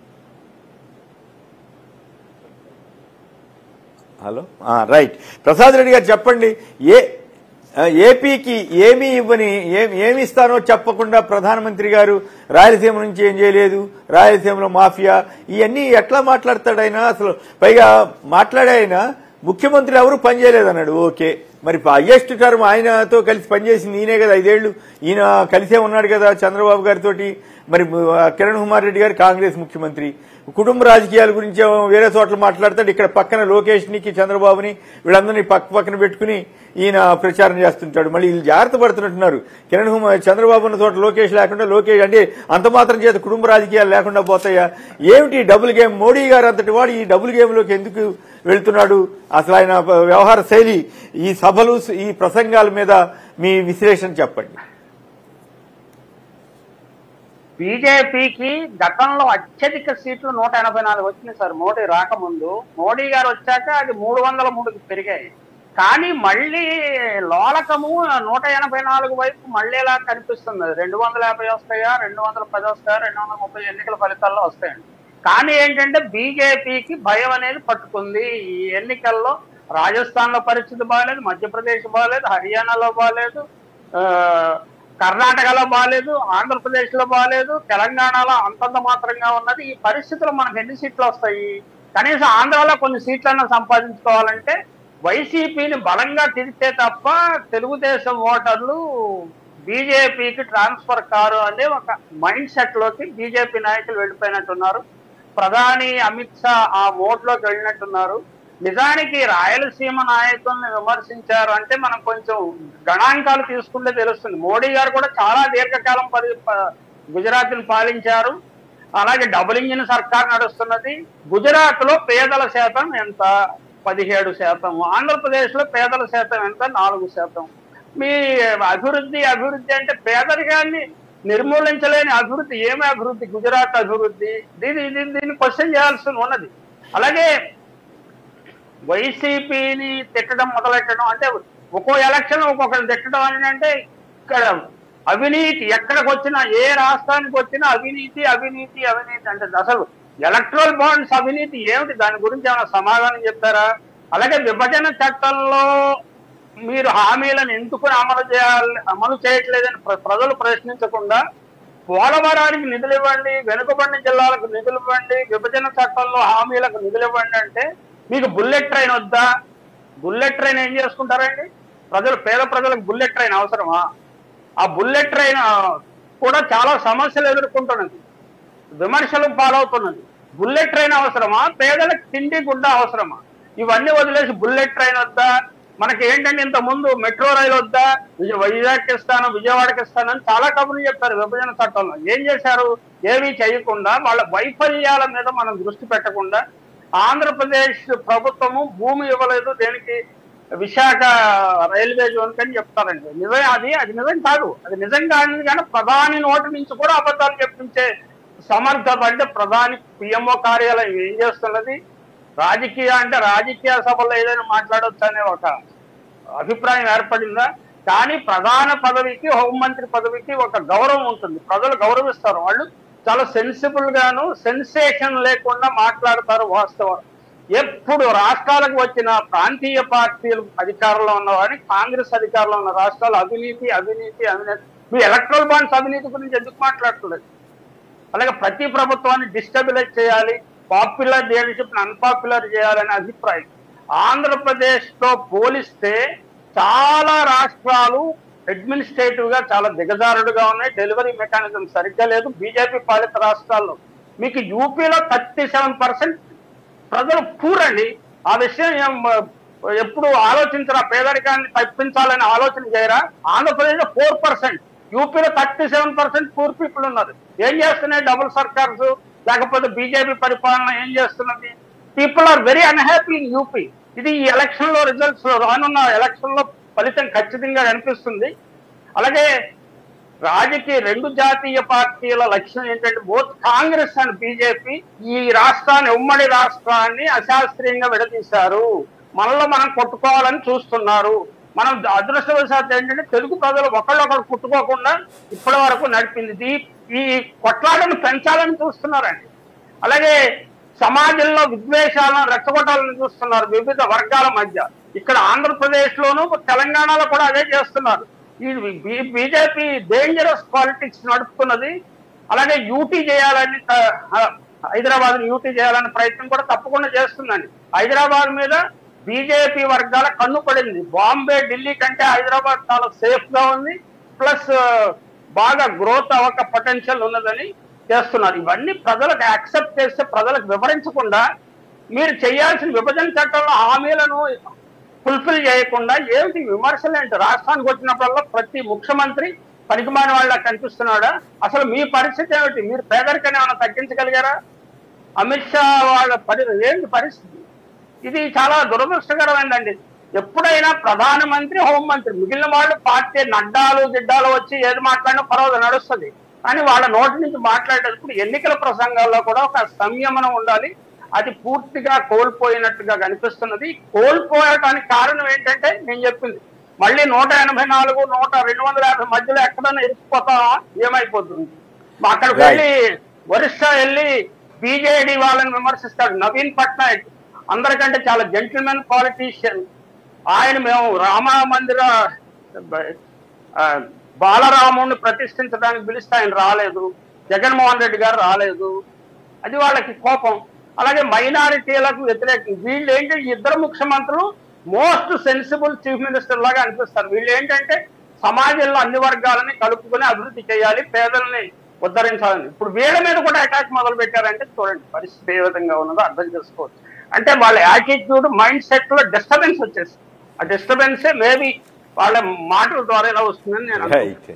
S1: హలో రైట్ ప్రసాద్ రెడ్డి గారు చెప్పండి ఏ ఆ, ఏపీకి ఏమీ ఇవ్వని ఏం- ఏమి ఇస్తానో చెప్పకుండా ప్రధానమంత్రి గారు రాయలసీమ నుంచి ఏం చేయలేదు రాయలసీమలో మాఫియా ఇవన్నీ ఎట్లా మాట్లాడతాడు ఆయన అసలు పైగా మాట్లాడే ఆయన ముఖ్యమంత్రి ఎవరు పనిచేయలేదన్నాడు ఓకే మరి హయ్యెస్ట్ టర్మ్ ఆయనతో కలిసి పనిచేసింది ఈయనే కదా ఐదేళ్లు ఈయన కలిసే ఉన్నాడు కదా చంద్రబాబు గారితో మరి ఆ, కిరణ్ కుమార్ రెడ్డి గారు కాంగ్రెస్ ముఖ్యమంత్రి కుటుంబ రాజకీయాల గురించి ఏమో వేరే చోట్ల మాట్లాడతాడు ఇక్కడ పక్కన లోకేష్ నికి చంద్రబాబుని వీళ్ళందరినీ పక్క పక్కన పెట్టుకుని ఈయన ప్రచారం చేస్తుంటాడు మళ్ళీ వీళ్ళు జాగ్రత్త పడుతున్నట్టున్నారు కిరణ్ కుమార్ చంద్రబాబు ఉన్న చోట లోకేష్ లేకుండా లోకేష్ అంటే అంత మాత్రం చేత కుటుంబ రాజకీయాలు లేకుండా పోతాయా ఏమిటి ఈ డబుల్ గేమ్ మోడీ గారు అంతటి వాడు ఈ డబుల్ గేమ్ లోకి ఎందుకు వెళ్తున్నాడు అసలు ఆయన వ్యవహార శైలి ఈ సభలు ఈ ప్రసంగాల మీద మీ విశ్లేషణ చెప్పండి
S2: బీజేపీకి గతంలో అత్యధిక సీట్లు నూట ఎనభై నాలుగు వచ్చినాయి సార్ మోడీ రాకముందు మోడీ గారు వచ్చాక అది మూడు వందల మూడుకి పెరిగాయి కానీ మళ్ళీ లోలకము నూట ఎనభై నాలుగు వైపు మళ్ళీలా కనిపిస్తుంది రెండు వందల యాభై వస్తాయా రెండు వందల పది వస్తాయా రెండు వందల ముప్పై ఎన్నికల ఫలితాల్లో వస్తాయండి కానీ ఏంటంటే బీజేపీకి భయం అనేది పట్టుకుంది ఈ ఎన్నికల్లో రాజస్థాన్ లో పరిస్థితి బాగాలేదు మధ్యప్రదేశ్ బాగాలేదు హర్యానాలో బాగాలేదు ఆ, కర్ణాటకలో బాగాలేదు ఆంధ్రప్రదేశ్ లో బాగాలేదు తెలంగాణలో అంతంత మాత్రంగా ఉన్నది ఈ పరిస్థితులు మనకు ఎన్ని సీట్లు వస్తాయి కనీసం ఆంధ్రాలో కొన్ని సీట్లన్నా సంపాదించుకోవాలంటే వైసీపీని బలంగా తిరిగితే తప్ప తెలుగుదేశం ఓటర్లు బీజేపీకి ట్రాన్స్ఫర్ కారు అనే ఒక మైండ్ సెట్ లోకి బీజేపీ నాయకులు వెళ్ళిపోయినట్టున్నారు ప్రధాని అమిత్ షా ఆ ఓట్లోకి వెళ్ళినట్టున్నారు నిజానికి రాయలసీమ నాయకుల్ని విమర్శించారు అంటే మనం కొంచెం గణాంకాలు తీసుకుంటే తెలుస్తుంది మోడీ గారు కూడా చాలా దీర్ఘకాలం పరి గుజరాత్ ని పాలించారు అలాగే డబుల్ ఇంజిన్ సర్కార్ నడుస్తున్నది గుజరాత్ లో పేదల శాతం ఎంత పదిహేడు శాతం ఆంధ్రప్రదేశ్ లో పేదల శాతం ఎంత నాలుగు శాతం మీ అభివృద్ధి అభివృద్ధి అంటే పేదరికాన్ని నిర్మూలించలేని అభివృద్ధి ఏమి అభివృద్ధి గుజరాత్ అభివృద్ధి దీని దీన్ని దీన్ని క్వశ్చన్ చేయాల్సి ఉన్నది అలాగే వైసీపీని తిట్టడం మొదలెట్టడం అంటే ఒక్కో ఎలక్షన్ ఒక్కొక్కరు తిట్టడం అని అంటే ఇక్కడ అవినీతి ఎక్కడికి వచ్చినా ఏ రాష్ట్రానికి వచ్చినా అవినీతి అవినీతి అవినీతి అంటే అసలు ఎలక్ట్రల్ బాండ్స్ అవినీతి ఏమిటి దాని గురించి ఏమైనా సమాధానం చెప్తారా అలాగే విభజన చట్టంలో మీరు హామీలను ఎందుకు అమలు చేయాలి అమలు చేయట్లేదని ప్ర- ప్రజలు ప్రశ్నించకుండా పోలవరానికి నిధులు ఇవ్వండి వెనుకబడిన జిల్లాలకు నిధులు ఇవ్వండి విభజన చట్టంలో హామీలకు నిధులు ఇవ్వండి అంటే మీకు బుల్లెట్ ట్రైన్ వద్దా బుల్లెట్ ట్రైన్ ఏం చేసుకుంటారండి ప్రజలు పేద ప్రజలకు బుల్లెట్ ట్రైన్ అవసరమా ఆ బుల్లెట్ ట్రైన్ ఆ, కూడా చాలా సమస్యలు ఎదుర్కొంటున్నది విమర్శలు పాలవుతున్నది బుల్లెట్ ట్రైన్ అవసరమా పేదలకు తిండి గుడ్డ అవసరమా ఇవన్నీ వదిలేసి బుల్లెట్ ట్రైన్ వద్దా మనకి ఏంటంటే ఇంత ముందు మెట్రో రైలు వద్దా విజయ వైజాగ్కి ఇస్తాను విజయవాడకి ఇస్తాను అని చాలా కబుర్లు చెప్పారు విభజన చట్టంలో ఏం చేశారు ఏమీ చేయకుండా వాళ్ళ వైఫల్యాల మీద మనం దృష్టి పెట్టకుండా ఆంధ్రప్రదేశ్ ప్రభుత్వము భూమి ఇవ్వలేదు దేనికి విశాఖ రైల్వే జోన్ అని చెప్తారండి నిజం అది అది నిజం కాదు అది నిజం కాదు కానీ ప్రధాని నోటి నుంచి కూడా అబద్ధాలు చెప్పించే సమర్థత అంటే ప్రధాని పిఎంఓ కార్యాలయం ఏం చేస్తున్నది రాజకీయ అంటే రాజకీయ సభలో ఏదైనా మాట్లాడొచ్చు అనే ఒక అభిప్రాయం ఏర్పడిందా కానీ ప్రధాన పదవికి హోంమంత్రి పదవికి ఒక గౌరవం ఉంటుంది ప్రజలు గౌరవిస్తారు వాళ్ళు చాలా సెన్సిబుల్ గాను సెన్సేషన్ లేకుండా మాట్లాడతారు వాస్తవం ఎప్పుడు రాష్ట్రాలకు వచ్చిన ప్రాంతీయ పార్టీలు అధికారంలో ఉన్నవారిని కాంగ్రెస్ అధికారంలో ఉన్న రాష్ట్రాలు అవినీతి అవినీతి అవినీతి మీ ఎలక్ట్రల్ బాండ్స్ అవినీతి గురించి ఎందుకు మాట్లాడుతున్నారు అలాగే ప్రతి ప్రభుత్వాన్ని డిస్టబిలైజ్ చేయాలి పాపులర్ లీడర్షిప్ అన్పాపులర్ చేయాలనే అభిప్రాయం ఆంధ్రప్రదేశ్ తో పోలిస్తే చాలా రాష్ట్రాలు అడ్మినిస్ట్రేటివ్ గా చాలా దిగజారుడుగా ఉన్నాయి డెలివరీ మెకానిజం సరిగ్గా లేదు బీజేపీ పాలిత రాష్ట్రాల్లో మీకు యూపీలో థర్టీ సెవెన్ పర్సెంట్ ప్రజలు పూర్ అండి ఆ విషయం ఏం, ఆ, ఎప్పుడు ఆలోచించరా పేదరికాన్ని తప్పించాలని ఆలోచన చేయరా ఆంధ్రప్రదేశ్ ఫోర్ పర్సెంట్ యూపీలో thirty seven percent poor people ఉన్నారు ఏం చేస్తున్నాయి డబుల్ సర్కార్స్ లేకపోతే బీజేపీ పరిపాలన ఏం చేస్తున్నది people are very unhappy in UP ఇది ఈ ఎలక్షన్ లో రిజల్ట్స్ లో రానున్న ఎలక్షన్ లో ఫలితం ఖచ్చితంగా కనిపిస్తుంది అలాగే రాజకీయ రెండు జాతీయ పార్టీల లక్ష్యం ఏంటంటే బోత్ కాంగ్రెస్ అండ్ బీజేపీ ఈ రాష్ట్రాన్ని ఉమ్మడి రాష్ట్రాన్ని అశాస్త్రీయంగా విడదీశారు మనలో మనం కొట్టుకోవాలని చూస్తున్నారు మనం అదృష్టవశాత్తు ఏంటంటే తెలుగు ప్రజలు ఒకళ్ళొకరు కుట్టుకోకుండా ఇప్పటి వరకు నడిపింది ఇది- ఈ కొట్లాటను పెంచాలని చూస్తున్నారండి అలాగే సమాజంలో విద్వేషాలను రెచ్చగొట్టాలని చూస్తున్నారు వివిధ వర్గాల మధ్య ఇక్కడ ఆంధ్రప్రదేశ్ లోను తెలంగాణలో కూడా అదే చేస్తున్నారు ఈ బీజేపీ డేంజరస్ పాలిటిక్స్ నడుపుతున్నది అలాగే యూటీ చేయాలని హైదరాబాద్ యూటీ చేయాలనే ప్రయత్నం కూడా తప్పకుండా చేస్తుందండి హైదరాబాద్ మీద బీజేపీ వర్గాల కన్ను పడింది బాంబే ఢిల్లీ కంటే హైదరాబాద్ చాలా సేఫ్ గా ఉంది ప్లస్ బాగా గ్రోత్ అవ్వక పొటెన్షియల్ ఉన్నదని చేస్తున్నారు ఇవన్నీ ప్రజలకు యాక్సెప్ట్ చేస్తే ప్రజలకు వివరించకుండా మీరు చేయాల్సిన విభజన చట్టంలో హామీలను ఫుల్ఫిల్ చేయకుండా ఏమిటి విమర్శలు ఏంటి రాష్ట్రానికి వచ్చినప్పుడల్లా ప్రతి ముఖ్యమంత్రి పనికిమాని వాళ్ళ కనిపిస్తున్నాడా అసలు మీ పరిస్థితి ఏమిటి మీరు పేదరికాన్ని ఏమైనా తగ్గించగలిగారా అమిత్ షా వాళ్ళ పరి ఏంటి పరిస్థితి ఇది చాలా దురదృష్టకరమైందండి ఎప్పుడైనా ప్రధానమంత్రి హోంమంత్రి మిగిలిన వాళ్ళు పార్టీ నడ్డాలు గిడ్డాలు వచ్చి ఏది మాట్లాడినా పర్వాలేదు నడుస్తుంది కానీ వాళ్ళ నోటి నుంచి మాట్లాడేటప్పుడు ఎన్నికల ప్రసంగాల్లో కూడా ఒక సంయమనం ఉండాలి అది పూర్తిగా కోల్పోయినట్టుగా కనిపిస్తున్నది కోల్పోయటానికి కారణం ఏంటంటే నేను చెప్పింది మళ్ళీ నూట ఎనభై నాలుగు నూట రెండు వందల యాభై మధ్యలో ఎక్కడైనా ఇరుక్కుపోతామా ఏమైపోతుంది అక్కడికి
S1: Right.
S2: వెళ్ళి ఒరిస్సా వెళ్ళి బీజేడీ వాళ్ళని విమర్శిస్తాడు నవీన్ పట్నాయక్ అందరికంటే చాలా జెంటిల్మెన్ పాలిటీషియన్ ఆయన మేము రామ మందిర ఆ, బాలరాముడిని ప్రతిష్ఠించడానికి పిలిస్తే ఆయన రాలేదు జగన్మోహన్ రెడ్డి గారు రాలేదు అది వాళ్ళకి కోపం అలాగే మైనారిటీలకు వ్యతిరేకం వీళ్ళు ఏంటి ఈ ఇద్దరు ముఖ్యమంత్రులు మోస్ట్ సెన్సిబుల్ చీఫ్ మినిస్టర్ లాగా అనిపిస్తారు వీళ్ళు ఏంటంటే సమాజంలో అన్ని వర్గాలని కలుపుకొని అభివృద్ధి చేయాలి పేదల్ని ఉద్ధరించాలని ఇప్పుడు వీళ్ళ మీద కూడా అటాక్ మొదలు పెట్టారంటే చూడండి పరిస్థితి ఏ విధంగా ఉన్నదో అర్థం చేసుకోవచ్చు అంటే వాళ్ళ యాటిట్యూడ్ మైండ్ సెట్ లో డిస్టర్బెన్స్ వచ్చేసింది ఆ డిస్టర్బెన్సే మేబీ వాళ్ళ మాటల ద్వారా ఎలా వస్తుందని నేను అనుకుంటున్నాను.
S1: రైట్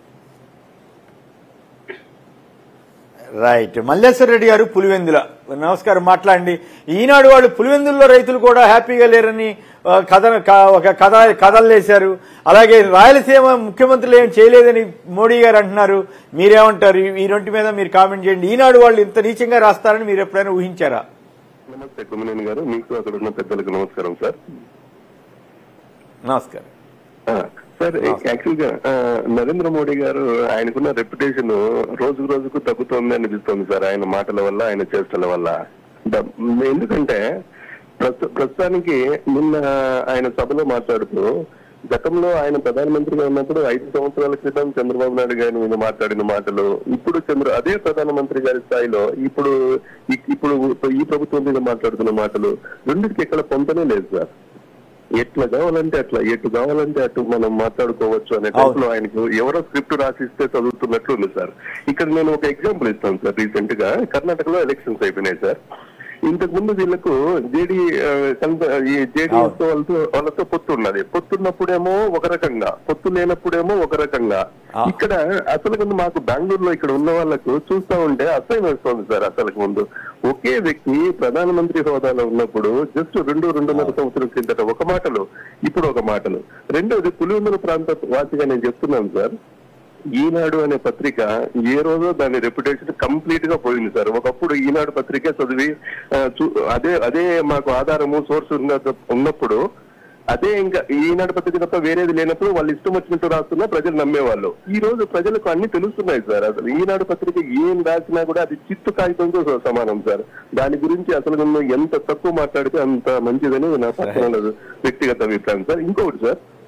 S1: రైట్ మల్లేశ్వర రెడ్డి గారు పులివెందుల నమస్కారం మాట్లాడండి ఈనాడు వాళ్ళు పులివెందుల్లో రైతులు కూడా హ్యాపీగా లేరని ఆ, కథ క- ఒక కథ కథలు వేశారు అలాగే రాయలసీమ ముఖ్యమంత్రులు ఏం చేయలేదని మోడీ గారు అంటున్నారు మీరేమంటారు ఈ- ఈ రెంటి మీద మీరు కామెంట్ చేయండి ఈనాడు వాళ్ళు ఇంత నీచంగా రాస్తారని మీరు ఎప్పుడైనా ఊహించారా
S6: నమస్తే కుమ్మనేని గారు మీకు అక్కడ ఉన్న పెద్దలకు నమస్కారం సార్
S1: నమస్కారం
S6: ఆ, సార్ యాక్చువల్ గా ఆ, నరేంద్ర మోడీ గారు ఆయనకున్న రెప్యుటేషన్ రోజు రోజుకు తగ్గుతోంది అనిపిస్తోంది సార్ ఆయన మాటల వల్ల ఆయన చేష్టల వల్ల ద- ఎందుకంటే ప్రస్తు- ప్రస్తుతానికి నిన్న ఆయన సభలో మాట్లాడుతూ గతంలో ఆయన ప్రధానమంత్రిగా ఉన్నప్పుడు ఐదు సంవత్సరాల క్రితం చంద్రబాబు నాయుడు గారి మీద మాట్లాడిన మాటలు ఇప్పుడు చంద్ర అదే ప్రధానమంత్రి గారి స్థాయిలో ఇప్పుడు ఇ- ఇప్పుడు ఈ ప్రభుత్వం మీద మాట్లాడుతున్న మాటలు రెండింటికి ఎక్కడ పొందనే లేదు సార్ ఎట్లా కావాలంటే అట్లా ఎటు కావాలంటే అటు మనం మాట్లాడుకోవచ్చు అనే టైప్ లో ఆయనకు ఎవరో స్క్రిప్ట్ రాసిస్తే చదువుతున్నట్లు ఉంది సార్ ఇక్కడ నేను ఒక ఎగ్జాంపుల్ ఇస్తాను సార్ రీసెంట్ గా కర్ణాటకలో ఎలక్షన్స్ అయిపోయినాయి సార్ ఇంతకు ముందు వీళ్ళకు జేడీ ఈ జేడీఎస్ తో వాళ్ళతో వాళ్ళతో పొత్తు ఉన్నది పొత్తున్నప్పుడేమో ఒక రకంగా పొత్తు లేనప్పుడేమో ఒక రకంగా
S1: ఆ.
S6: ఇక్కడ అసలు ముందు మాకు బెంగళూరులో ఇక్కడ ఉన్న వాళ్ళకు చూస్తా ఉంటే అసహ్యం వేస్తుంది సార్ అసలు ముందు ఒకే వ్యక్తి ప్రధానమంత్రి హోదాలో ఉన్నప్పుడు జస్ట్ రెండు రెండున్నర సంవత్సరం కిందట ఒక మాటలు ఇప్పుడు ఒక మాటలు రెండోది పులివెందుల ప్రాంత వాసిగా నేను చెప్తున్నాను సార్ ఈనాడు అనే పత్రిక ఏ రోజో దాని రెప్యుటేషన్ కంప్లీట్ గా పోయింది సార్ ఒకప్పుడు ఈనాడు పత్రిక చదివి ఆ, చూ- అదే అదే మాకు ఆధారము సోర్స్ ఉన్నప్పుడు అదే ఇంకా ఈనాడు పత్రిక తప్ప వేరేది లేనప్పుడు వాళ్ళు ఇష్టం వచ్చినట్టు రాస్తున్నా ప్రజలు నమ్మేవాళ్ళు ఈ రోజు ప్రజలకు అన్ని తెలుస్తున్నాయి సార్ అసలు ఈనాడు పత్రిక ఏం రాసినా కూడా అది చిత్తు కాగితంతో స- సమానం సార్ దాని గురించి అసలు మనం ఎంత తక్కువ మాట్లాడితే అంత మంచిదని నా పర్సనల్ వ్యక్తిగత అభిప్రాయం సార్ ఇంకొకటి సార్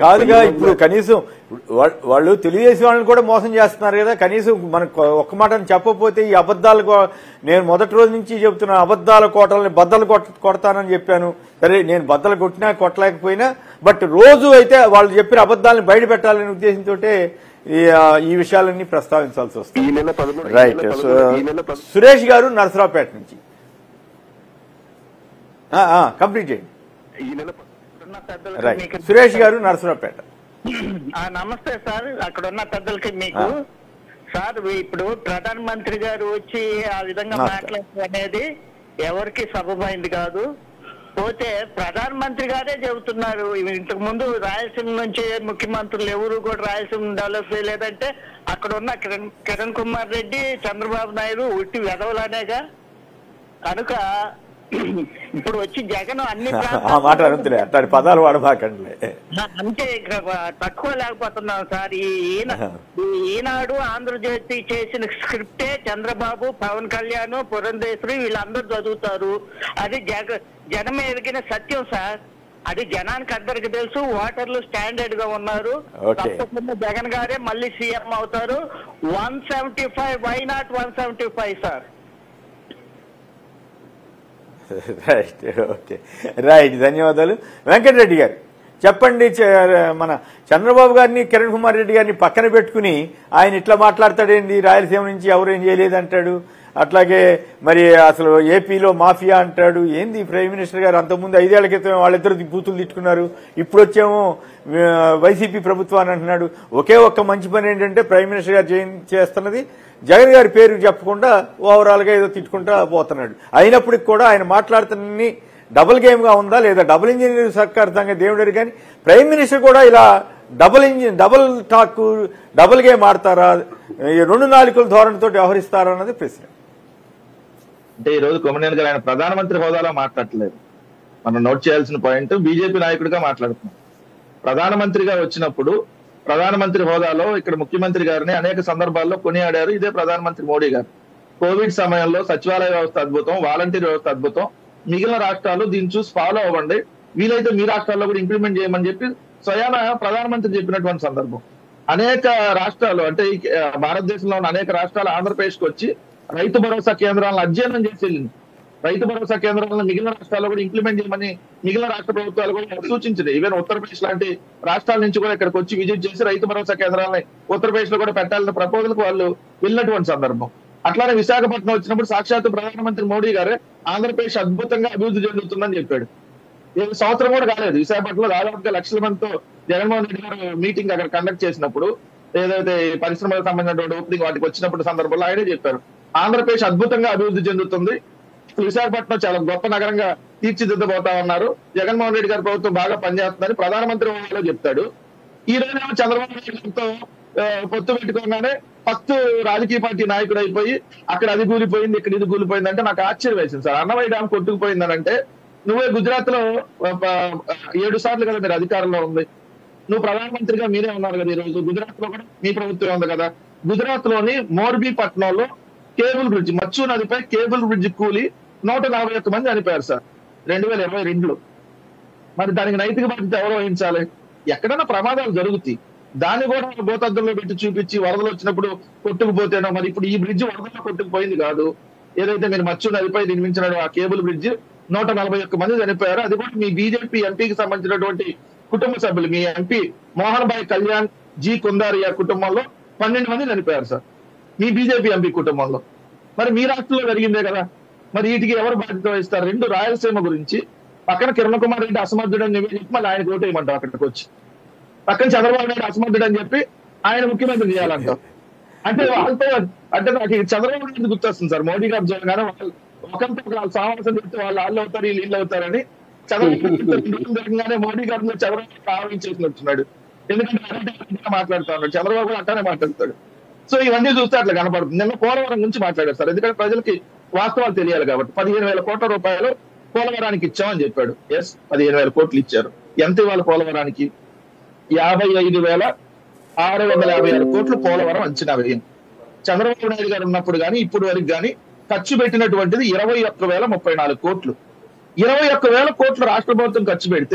S1: కాదుగా ఇప్పుడు కనీసం వా- వాళ్ళు తెలుగుదేశం వాళ్ళని కూడా మోసం చేస్తున్నారు కదా కనీసం మనకు ఒక్క మాట చెప్పకపోతే ఈ అబద్దాలు కో- నేను మొదటి రోజు నుంచి చెబుతున్నాను అబద్దాల కోటల్ని బద్దలు కొట్ట కొడతానని చెప్పాను సరే నేను బద్దలు కొట్టినా కొట్టలేకపోయినా బట్ రోజు అయితే వాళ్ళు చెప్పిన అబద్దాలను బయట పెట్టాలనే ఉద్దేశంతో ఈ విషయాలన్నీ ప్రస్తావించాల్సి
S6: ఈ
S1: వస్తుంది
S6: నెల పదమూడు ఈ
S1: రైట్
S6: నెల పదమూడు- ఈ నెల పద-
S1: సురేష్ గారు నరసరావుపేట నుంచి కంప్లీట్ చేయండి
S6: ఈ నెల ప-
S7: ఉన్న పెద్దలకి
S1: రైట్
S7: మీకు-
S1: సురేష్ గారు నరసరావుపేట
S7: ఆ, నమస్తే సార్ అక్కడ ఉన్న పెద్దలకి మీకు
S1: ఆ.
S7: సార్ ఇప్పుడు ప్రధాన మంత్రి గారు వచ్చి ఆ విధంగా
S1: నమస్తే.
S7: మాట్లాడడం అనేది ఎవరికి సబమైంది కాదు పోతే ప్రధాన మంత్రి గారే చెబుతున్నారు ఇంతకు ముందు రాయలసీమ నుంచి ముఖ్యమంత్రులు ఎవరు కూడా రాయలసీమ డెవలప్ చేయలేదంటే అక్కడ ఉన్న కిరణ్ కిరణ్ కుమార్ రెడ్డి చంద్రబాబు నాయుడు ఉట్టి వెదవలనేగా కనుక ఇప్పుడు వచ్చి జగన్ అన్ని
S1: ఆ
S7: ప్రాంతాల్లో-
S1: మాట అనుతులే అట్లాంటి పదాలు వాడబాకండి
S7: అంటే ఇక్కడ తట్టుకోలేకపోతున్నాం సార్ ఈ ఈన ఈ ఈనాడు ఆంధ్రజ్యోతి చేసిన స్క్రిప్టే చంద్రబాబు పవన్ కళ్యాణ్ పురంధేశ్వరి వీళ్ళందరూ చదువుతారు అది జగ జనం ఎదిగిన సత్యం సార్ అది జనానికి అందరికి తెలుసు ఓటర్లు స్టాండర్డ్ గా ఉన్నారు
S1: Okay.
S7: తప్పకుండా జగన్ గారే మళ్ళీ సీఎం అవుతారు one seventy five why not one seventy five sir
S1: right okay right ధన్యవాదాలు వెంకటరెడ్డి గారు చెప్పండి చ- మన చంద్రబాబు గారిని కిరణ్ కుమార్ రెడ్డి గారిని పక్కన పెట్టుకుని ఆయన ఇట్లా మాట్లాడతాడేంది రాయలసీమ నుంచి ఎవరేం చేయలేదు అంటాడు అట్లాగే మరి అసలు ఏపీలో మాఫియా అంటాడు ఏంది ప్రైమ్ మినిస్టర్ గారు అంతకుముందు ఐదేళ్ల క్రితం వాళ్ళిద్దరు బూతులు తిట్టుకున్నారు ఇప్పుడు వచ్చేమో ఆ, వైసీపీ ప్రభుత్వాన్ని అంటున్నాడు ఒకే ఒక్క మంచి పని ఏంటంటే ప్రైమ్ మినిస్టర్ గారు చేయ- చేస్తున్నది జగన్ గారి పేరు చెప్పకుండా ఓవరాల్ గా ఏదో తిట్టుకుంటా పోతున్నాడు అయినప్పటికి కూడా ఆయన మాట్లాడుతున్న డబుల్ గేమ్ గా ఉందా లేదా డబుల్ ఇంజనీర్ సర్కార్ సంగతి దేవుడు కానీ ప్రైమ్ మినిస్టర్ కూడా ఇలా double engine double talk double game ఆడతారా ఈ రెండు నాలుకల ధోరణితో వ్యవహరిస్తారా అన్నది ప్రశ్న
S3: అంటే ఈ రోజు కొమ్మనేని గారు ఆయన ప్రధానమంత్రి హోదాలో మాట్లాడట్లేదు మనం నోట్ చేయాల్సిన పాయింట్ బీజేపీ నాయకుడిగా మాట్లాడుతున్నాం ప్రధానమంత్రిగా వచ్చినప్పుడు ప్రధానమంత్రి హోదాలో ఇక్కడ ముఖ్యమంత్రి గారిని అనేక సందర్భాల్లో కొనియాడారు ఇదే ప్రధానమంత్రి మోడీ గారు కోవిడ్ సమయంలో సచివాలయ వ్యవస్థ అద్భుతం వాలంటీర్ వ్యవస్థ అద్భుతం మిగిలిన రాష్ట్రాలు దీన్ని చూసి ఫాలో అవ్వండి వీలైతే మీ రాష్ట్రాల్లో కూడా ఇంప్లిమెంట్ చేయమని చెప్పి స్వయాన ప్రధానమంత్రి చెప్పినటువంటి సందర్భం అనేక రాష్ట్రాలు అంటే ఈ, ఆ, భారతదేశంలో ఉన్న అనేక రాష్ట్రాలు ఆంధ్రప్రదేశ్కి వచ్చి రైతు భరోసా కేంద్రాలను అధ్యయనం చేసి వెళ్ళింది రైతు భరోసా కేంద్రాలను మిగిలిన రాష్ట్రాల్లో కూడా ఇంప్లిమెంట్ చేయమని మిగిలిన రాష్ట్ర ప్రభుత్వాలు కూడా సూచించింది ఈవెన్ ఉత్తరప్రదేశ్ లాంటి రాష్ట్రాల నుంచి కూడా ఇక్కడికి వచ్చి విజిట్ చేసి రైతు భరోసా కేంద్రాలని ఉత్తరప్రదేశ్ లో కూడా పెట్టాలన్న ప్రపోజల్ కు వాళ్ళు వెళ్ళినటువంటి సందర్భం అట్లానే విశాఖపట్నం వచ్చినప్పుడు సాక్షాత్తు ప్రధానమంత్రి మోడీ గారే ఆంధ్రప్రదేశ్ అద్భుతంగా అభివృద్ధి చెందుతుందని చెప్పాడు ఈ సంవత్సరం కూడా కాలేదు విశాఖపట్నంలో దాదాపుగా లక్షల మందితో జగన్మోహన్ రెడ్డి గారు మీటింగ్ అక్కడ కండక్ట్ చేసినప్పుడు ఏదైతే ఈ పరిశ్రమలకు సంబంధించినటువంటి ఓపెనింగ్ వాటికి వచ్చినప్పుడు సందర్భంలో ఆయనే చెప్పారు ఆంధ్రప్రదేశ్ అద్భుతంగా అభివృద్ధి చెందుతుంది విశాఖపట్నం చాలా గొప్ప నగరంగా తీర్చిదిద్దబోతా ఉన్నారు జగన్మోహన్ రెడ్డి గారి ప్రభుత్వం బాగా పనిచేస్తుందని ప్రధానమంత్రి హోదాలో చెప్తాడు ఈ రోజేమో చంద్రబాబు నాయుడు గారితో ఆ, పొత్తు పెట్టుకోగానే ఫస్ట్ రాజకీయ పార్టీ నాయకుడు అయిపోయి అక్కడ అది కూలిపోయింది ఇక్కడ ఇది కూలిపోయింది అంటే నాకు ఆశ్చర్యం వేసింది సార్ అన్నమయ్య డ్యామ్ కొట్టుకుపోయిందని అంటే నువ్వే గుజరాత్ లో ఆ, ఆ, ఏడు సార్లు కదా మీరు అధికారంలో ఉంది నువ్వు ప్రధానమంత్రిగా మీరే ఉన్నారు కదా ఈ రోజు గుజరాత్ లో కూడా మీ ప్రభుత్వం ఉంది కదా గుజరాత్ లోని మోర్బీ పట్నంలో కేబుల్ బ్రిడ్జ్ మచ్చు నదిపై కేబుల్ బ్రిడ్జ్ కూలి నూట నలభై ఒక్క మంది చనిపోయారు సార్ రెండు వేల ఇరవై రెండులో మరి దానికి నైతిక బాధ్యత ఎవరు వహించాలి ఎక్కడైనా ప్రమాదాలు జరుగుతాయి దాన్ని కూడా భూతద్దంలో పెట్టి చూపించి వరదలు వచ్చినప్పుడు కొట్టుకుపోతేనో మరి ఇప్పుడు ఈ బ్రిడ్జ్ వరదల్లో కొట్టుకుపోయింది కాదు ఏదైతే మీరు మచ్చు నదిపై నిర్మించిన ఆ కేబుల్ బ్రిడ్జ్ నూట నలభై ఒక్క మంది చనిపోయారు అది కూడా మీ బీజేపీ ఎంపీకి సంబంధించినటువంటి కుటుంబ సభ్యులు మీ ఎంపీ మోహన్ భాయ్ కళ్యాణ్ జీ కుందారియా కుటుంబంలో పన్నెండు మంది చనిపోయారు సార్ మీ బీజేపీ ఎంపీ కుటుంబంలో మరి మీ రాష్ట్రంలో జరిగిందే కదా మరి వీటికి ఎవరు బాధ్యత వహిస్తారు రెండు రాయలసీమ గురించి పక్కన కిరణ్ కుమార్ రెడ్డి అసమర్థుడు అని చెప్పి మళ్ళీ ఆయన ఓటేయమంటావు అక్కడికి వచ్చి పక్కన చంద్రబాబు నాయుడు అసమర్థుడు అని చెప్పి ఆయన ముఖ్యమంత్రి చేయాలంటావు అంటే వాళ్ళతో అంటే నాకు ఈ చంద్రబాబు నాయుడు గుర్తొస్తుంది సార్ మోడీ గారు జరగానే వాళ్ళు ఒకరితో ఒకరు సామరస్యం చెప్తే వాళ్ళు వాళ్ళు అవుతారు వీళ్ళు వీళ్ళు అవుతారని చంద్రబాబు నాయుడు జరగగానే మోడీ గారిని చంద్రబాబు ఆవించేసినట్టున్నాడు ఎందుకంటే అలాంటి అలాంటిగా మాట్లాడుతా ఉన్నాడు చంద్రబాబు కూడా అట్లానే మాట్లాడతాడు సో ఇవన్నీ చూస్తే అట్లా కనపడుతుంది నిన్న పోలవరం గురించి మాట్లాడారు సార్ ఎందుకంటే ప్రజలకి వాస్తవాలు తెలియాలి కాబట్టి పదిహేను వేల కోట్ల రూపాయలు పోలవరానికి ఇచ్చామని చెప్పాడు ఎస్ పదిహేను వేల కోట్లు ఇచ్చారు ఎంత ఇవ్వాలి పోలవరానికి యాభై ఐదు వేల ఆరు వందల యాభై ఆరు కోట్లు పోలవరం అంచనా వేయండి చంద్రబాబు నాయుడు గారు ఉన్నప్పుడు కానీ ఇప్పుడు వరకు కానీ ఖర్చు పెట్టినటువంటిది ఇరవై ఒక్క వేల ముప్పై నాలుగు కోట్లు ఇరవై ఒక్క వేల కోట్లు రాష్ట్ర ప్రభుత్వం ఖర్చు పెడితే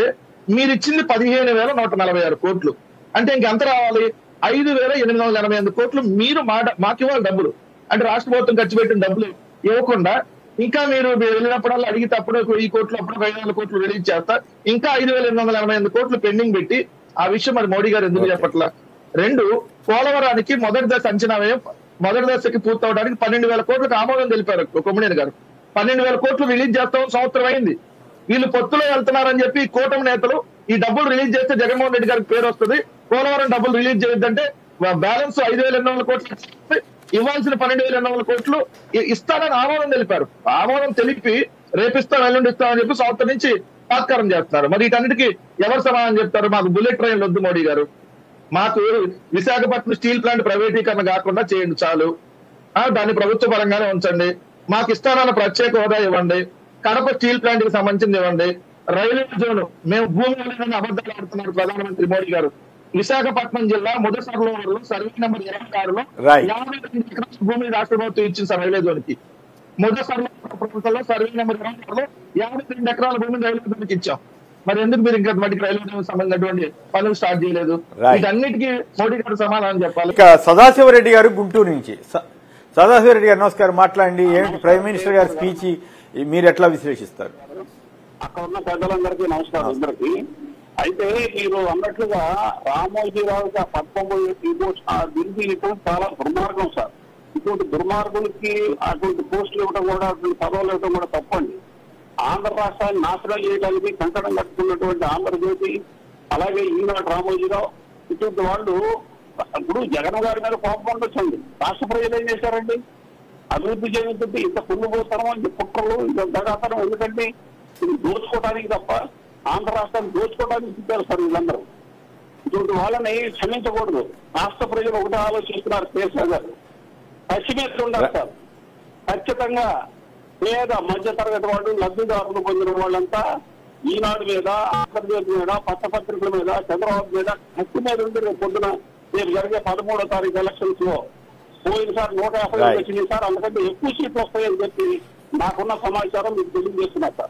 S3: మీరు ఇచ్చింది పదిహేను వేల నూట నలభై ఆరు కోట్లు అంటే ఇంకెంత రావాలి ఐదు వేల ఎనిమిది వందల ఎనభై ఎనిమిది కోట్లు మీరు మా మాకు ఇవ్వాలి డబ్బులు అంటే రాష్ట్ర ప్రభుత్వం ఖర్చు పెట్టిన డబ్బులు ఇవ్వకుండా ఇంకా మీరు వెళ్ళినప్పుడల్లా అడిగితే అప్పుడు వెయ్యి కోట్లు అప్పుడు ఐదు వందల కోట్లు రిలీజ్ చేస్తా ఇంకా ఐదు వేల ఎనిమిది వందల ఎనభై ఎనిమిది కోట్లు పెండింగ్ పెట్టి ఆ విషయం మరి మోడీ గారు ఎందుకు చెప్పట్లా రెండు పోలవరానికి మొదటి దశ అంచనా వ్యయం మొదటి దశకి పూర్తవడానికి పన్నెండు వేల కోట్లకు ఆమోదం తెలిపారు కొమ్మనేని గారు పన్నెండు వేల కోట్లు రిలీజ్ చేస్తాం సంవత్సరం అయింది వీళ్ళు పొత్తులో వెళ్తున్నారని చెప్పి ఈ కూటమి నేతలు ఈ డబ్బులు రిలీజ్ చేస్తే జగన్మోహన్ రెడ్డి గారికి పేరు వస్తుంది పోలవరం డబ్బులు రిలీజ్ చేయొద్దంటే బ్యాలెన్స్ ఐదు వేల ఎనిమిది వందల కోట్లు ఇస్తే ఇవ్వాల్సిన పన్నెండు వేల ఎనిమిది వందల కోట్లు ఇ- ఇస్తానని ఆమోదం తెలిపారు ఆమోదం తెలిపి రేపిస్తాం ఎల్లుండి ఇస్తామని చెప్పి సంవత్సరం నుంచి తాత్కారం చేస్తున్నారు మరి వీటన్నిటికీ ఎవరు సమాధానం చెప్తారు మాకు బుల్లెట్ ట్రైన్ వద్దు మోడీ గారు మాకు విశాఖపట్నం స్టీల్ ప్లాంట్ ప్రైవేటీకరణ కాకుండా చేయండి చాలు ఆ దాన్ని ప్రభుత్వ పరంగానే ఉంచండి మాకు ఇస్తానన్న ప్రత్యేక హోదా ఇవ్వండి కడప స్టీల్ ప్లాంట్ కి సంబంధించింది ఇవ్వండి రైల్వే జోన్ మేము భూమి లేదని అబద్ధాలు ఆడుతున్నారు ప్రధానమంత్రి మోడీ గారు విశాఖపట్నం జిల్లా ముదసర్లో సర్వే నెంబర్ ఇరవై ఆరులో
S1: Right.
S3: యాభై రెండు ఎకరాల భూమిని రాష్ట్ర ప్రభుత్వం ఇచ్చింది సార్ రైల్వే జోన్ కి ముదసర్లో ప్రభుత్వంలో సర్వే నెంబర్ ఇరవై ఆరులో యాభై రెండు ఎకరాల భూమిని రైల్వే జోన్కి ఇచ్చాం మరి ఎందుకు మీరు ఇంకా వాటికి రైల్వే జోన్ సంబంధించినటువంటి పనులు స్టార్ట్ చేయలేదు
S1: Right.
S3: వీటన్నిటికీ మోడీ గారు సమాధానం చెప్పాలి
S1: ఇక సదాశివరెడ్డి గారు గుంటూరు నుంచి స- సదాశివరెడ్డి గారు నమస్కారం మాట్లాడండి ఏమిటి ప్రైమ్ మినిస్టర్ గారి స్పీచ్ మీరు ఎట్లా విశ్లేషిస్తారు
S8: అక్కడ ఉన్న పెద్దలందరికీ నమస్కారం అందరికి అయితే మీరు అన్నట్లుగా రామోజీరావుకి ఆ పద్మపోయి బిల్లు ఇవ్వడం చాలా దుర్మార్గం సార్ ఇటువంటి దుర్మార్గులకి అటువంటి పోస్టులు ఇవ్వడం కూడా అటువంటి పదవులు ఇవ్వడం కూడా తప్పండి ఆంధ్ర రాష్ట్రాన్ని నాశనం చేయడానికి కంకణం కట్టుకున్నటువంటి ఆంధ్రజ్యోతి అలాగే ఈనాడు రామోజీరావు ఇటువంటి వాళ్ళు ఇప్పుడు జగన్ గారి మీద కోపం ఉండొచ్చండి రాష్ట్ర ప్రజలు ఏం చేశారండి అభివృద్ధి చెందుతుంది ఇంత కుళ్ళుపోతనం అని కుట్రలు ఇంత దగాతనం ఎందుకంటే ఇది దోచుకోవడానికి తప్ప ఆంధ్ర రాష్ట్రాన్ని దోచుకోవడానికి తిప్పారు సార్ వీళ్ళందరూ ఇటువంటి వాళ్ళని క్షమించకూడదు రాష్ట్ర ప్రజలు ఒకటే ఆలోచిస్తున్నారు కేసీఆర్ గారు పశ్చిమేత్తలు ఉండాలి సార్ ఖచ్చితంగా పేద మధ్య తరగతి వాళ్ళు లబ్ధిదారులు పొందిన వాళ్ళంతా ఈనాడు మీద ఆంధ్రజ్యోతి మీద పట్టపత్రికల మీద చంద్రబాబు మీద కత్తి మీద ఉండి రేపు పొద్దున రేపు జరిగే పదమూడో తారీఖు ఎలక్షన్స్ లో పోయినసారి నూట యాభై
S1: Right.
S8: వచ్చినాయి సార్ అందుకంటే ఎక్కువ సీట్లు వస్తాయని చెప్పి నాకున్న సమాచారం మీకు తెలియజేస్తున్నా సార్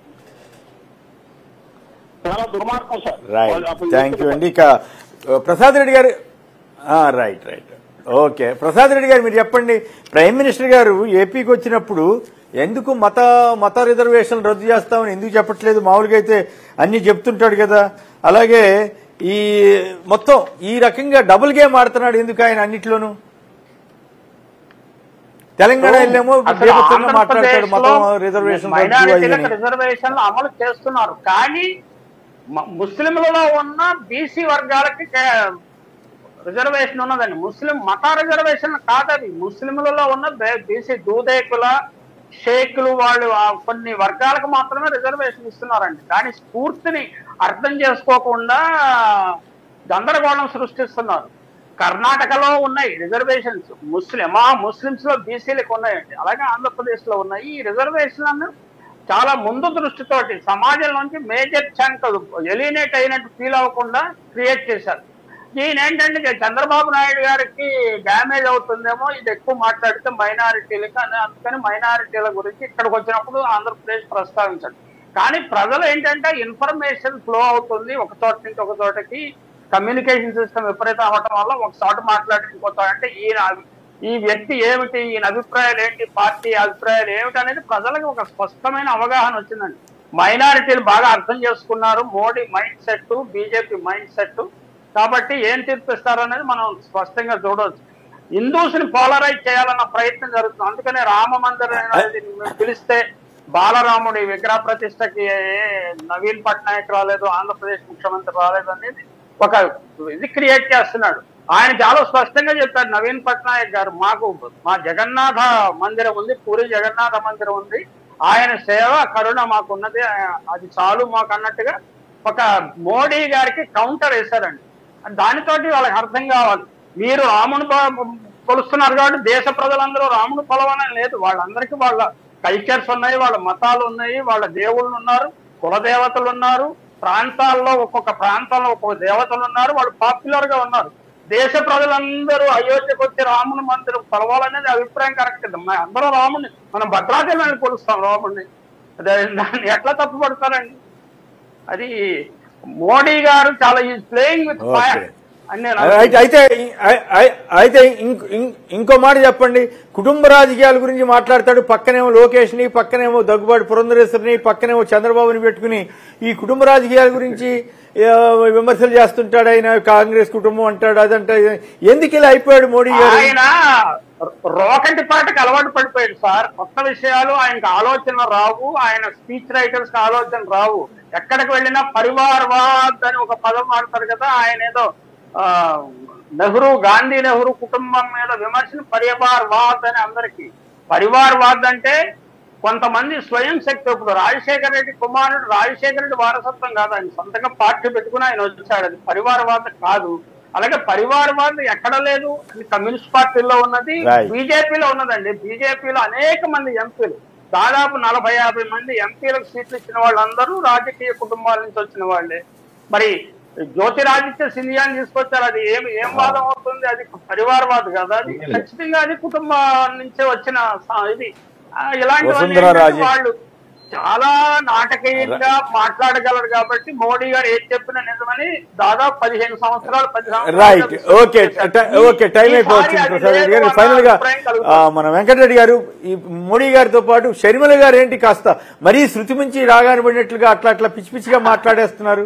S8: చాలా దుర్మార్గం సార్
S1: రైట్
S8: వాళ్ళు అప్పుడు
S1: థ్యాంక్ యూ అండి ఇక ఆ, ప్రసాద్ రెడ్డి గారు right right okay Prasad Reddy గారు మీరు చెప్పండి ప్రైమ్ మినిస్టర్ గారు ఏపీకి వచ్చినప్పుడు ఎందుకు మత మత రిజర్వేషన్ రద్దు చేస్తామని ఎందుకు చెప్పట్లేదు మామూలుగా అయితే అన్ని చెప్తుంటాడు కదా అలాగే ఈ మొత్తం ఈ రకంగా డబుల్ గేమ్ ఆడుతున్నాడు ఎందుకు ఆయన అన్నిట్లోనూ తెలంగాణ వెళ్ళేమో
S2: అసలు
S1: బీభత్సంగా మాట్లాడతాడు మతం
S2: ఆంధ్రప్రదేశ్లో
S1: రిజర్వేషన్ రద్దు
S2: మైనారిటీలకు
S1: అయ్యని
S2: రిజర్వేషన్లు అమలు చేస్తున్నారు కానీ మ- ముస్లింలలో ఉన్న బీసీ వర్గాలకి కే- రిజర్వేషన్ ఉన్నదండి ముస్లిం మత రిజర్వేషన్ కాదది ముస్లింలలో ఉన్న బే- బీసీ దూదేకుల షేకులు వాళ్ళు ఆ కొన్ని వర్గాలకు మాత్రమే రిజర్వేషన్ ఇస్తున్నారండి కానీ స్ఫూర్తిని అర్థం చేసుకోకుండా గందరగోళం సృష్టిస్తున్నారు కర్ణాటకలో ఉన్నాయి రిజర్వేషన్స్ ముస్లిం ఆ ముస్లింస్ లో బీసీలకు ఉన్నాయండి అలాగే ఆంధ్రప్రదేశ్ లో ఉన్నాయి ఈ రిజర్వేషన్లను చాలా ముందు దృష్టితోటి సమాజం నుంచి మేజర్ చంక్ ఎలినేట్ అయినట్టు ఫీల్ అవ్వకుండా క్రియేట్ చేశారు ఈయన ఏంటంటే ఇక చంద్రబాబు నాయుడు గారికి డ్యామేజ్ అవుతుందేమో ఇది ఎక్కువ మాట్లాడితే మైనారిటీలకి అని అందుకని మైనారిటీల గురించి ఇక్కడికి వచ్చినప్పుడు ఆంధ్రప్రదేశ్ ప్రస్తావించాడు కానీ ప్రజలు ఏంటంటే ఇన్ఫర్మేషన్ ఫ్లో అవుతుంది ఒక చోట నుంచి ఒక చోటకి కమ్యూనికేషన్ సిస్టమ్ విపరీతం అవ్వటం వల్ల ఒక చోట మాట్లాడి ఇంకో చోట అంటే ఈయన అభి- ఈ వ్యక్తి ఏమిటి ఈయన అభిప్రాయాలు ఏంటి పార్టీ అభిప్రాయాలు ఏమిటి అనేది ప్రజలకు ఒక స్పష్టమైన అవగాహన వచ్చిందండి మైనారిటీలు బాగా అర్థం చేసుకున్నారు Modi mindset BJP mindset కాబట్టి ఏం తీర్పిస్తారు అనేది మనం స్పష్టంగా చూడవచ్చు హిందూస్ ని పోలరైజ్ చేయాలన్న ప్రయత్నం జరుగుతుంది అందుకనే రామ మందిరం అనేది పిలిస్తే బాలరాముడి విగ్రహ ప్రతిష్టకి నవీన్ పట్నాయక్ రాలేదు ఆంధ్రప్రదేశ్ ముఖ్యమంత్రి రాలేదు అనేది ఒక ఇది క్రియేట్ చేస్తున్నాడు ఆయన చాలా స్పష్టంగా చెప్పారు నవీన్ పట్నాయక్ గారు మాకు మా జగన్నాథ మందిరం ఉంది పూరి జగన్నాథ మందిరం ఉంది ఆయన సేవ కరుణ మాకున్నది ఆ- అది చాలు మాకు అన్నట్టుగా ఒక మోడీ గారికి కౌంటర్ వేశారండి దానితోటి వాళ్ళకి అర్థం కావాలి మీరు రాముని ప- కొలుస్తున్నారు కాబట్టి దేశ ప్రజలందరూ రాముని కొలవనని లేదు వాళ్ళందరికీ వాళ్ళ కల్చర్స్ ఉన్నాయి వాళ్ళ మతాలు ఉన్నాయి వాళ్ళ దేవుళ్ళు ఉన్నారు కుల దేవతలు ఉన్నారు ప్రాంతాల్లో ఒక్కొక్క ప్రాంతంలో ఒక్కొక్క దేవతలు ఉన్నారు వాళ్ళు పాపులర్ గా ఉన్నారు దేశ ప్రజలందరూ అయోధ్యకు వచ్చి రాముని మందిరం కొలవాలనేది అభిప్రాయం కరెక్ట్ అందరూ రాముని మనం భద్రాచలాన్ని కొలుస్తాం రాముడిని అదే దాన్ని ఎట్లా తప్పు పడతారండి అది మోడీ గారు చాలా is playing with
S1: Okay.
S2: Fire అని నేను
S1: అయితే అయితే ఐ- ఐ- అయితే ఇంకో- ఇం- ఇంకో మాట చెప్పండి కుటుంబ రాజకీయాల గురించి మాట్లాడతాడు పక్కనేమో లోకేష్ ని పక్కనేమో దగ్గుబాటి పురంధరేశ్వరిని పక్కనేమో చంద్రబాబుని పెట్టుకుని ఈ కుటుంబ రాజకీయాల గురించి ఆ, విమర్శలు చేస్తుంటాడు ఆయన కాంగ్రెస్ కుటుంబం అంటాడు అదంటే ఎందుకు ఇలా అయిపోయాడు మోడీ గారు
S2: ఆయన రోకంటి పాటకు అలవాటు పడిపోయాడు సార్ కొత్త విషయాలు ఆయనకు ఆలోచన రావు ఆయన స్పీచ్ రైటర్స్ కి ఆలోచన రావు ఎక్కడికి వెళ్ళినా పరివారవాద్ అని ఒక పదం వాడతారు కదా ఆయన ఏదో ఆ, నెహ్రూ గాంధీ నెహ్రూ కుటుంబం మీద విమర్శలు పరివారవాద్ అని అందరికి పరివారవాద్ అంటే కొంతమంది స్వయం శక్తి ఇప్పుడు రాజశేఖర రెడ్డి కుమారుడు రాజశేఖర రెడ్డి వారసత్వం కాదు ఆయన సొంతంగా పార్టీ పెట్టుకుని ఆయన వచ్చాడు అది పరివారవాద కాదు అలాగే పరివారవాదం ఎక్కడ లేదు అది కమ్యూనిస్ట్ పార్టీలో ఉన్నది
S1: Right.
S2: బీజేపీలో ఉన్నదండి బీజేపీలో అనేక మంది ఎంపీలు దాదాపు నలభై యాభై మంది ఎంపీలకు సీట్లు ఇచ్చిన వాళ్ళందరూ రాజకీయ కుటుంబాల నుంచి వచ్చిన వాళ్ళే మరి జ్యోతిరాదిత్య సింధియాని తీసుకొచ్చారు అది ఏం ఏం వాదం అవుతుంది అది పరివారవాదం కదా అది ఖచ్చితంగా అది కుటుంబం నుంచే వచ్చిన సా- ఇది ఆ, ఇలాంటివన్నీ
S1: వసుంధర
S2: ఏంటంటే
S1: రాజే.
S2: వాళ్ళు చాలా నాటకీయంగా మాట్లాడగలరు కాబట్టి మోడీ గారు ఏది చెప్పినా నిజమని దాదాపు పదిహేను సంవత్సరాలు పది
S1: రైట్
S2: సంవత్సరాలు
S1: ఓకే ట- ఓకే టైం
S2: ఈసారి
S1: అయిపోతుంది
S2: అది
S1: ప్రసాద్ రెడ్డి గారు
S2: లేదు
S1: ఫైనల్ గా
S2: అన్న అభిప్రాయం
S1: ఆ,
S2: కలుగుతుంది.
S1: మన వెంకటరెడ్డి గారు ఈ మోడీ గారితో పాటు షర్మిల గారు ఏంటి కాస్త మరీ శృతి మించి రాగాని పడినట్లుగా అట్లా అట్లా పిచ్చి పిచ్చిగా మాట్లాడేస్తున్నారు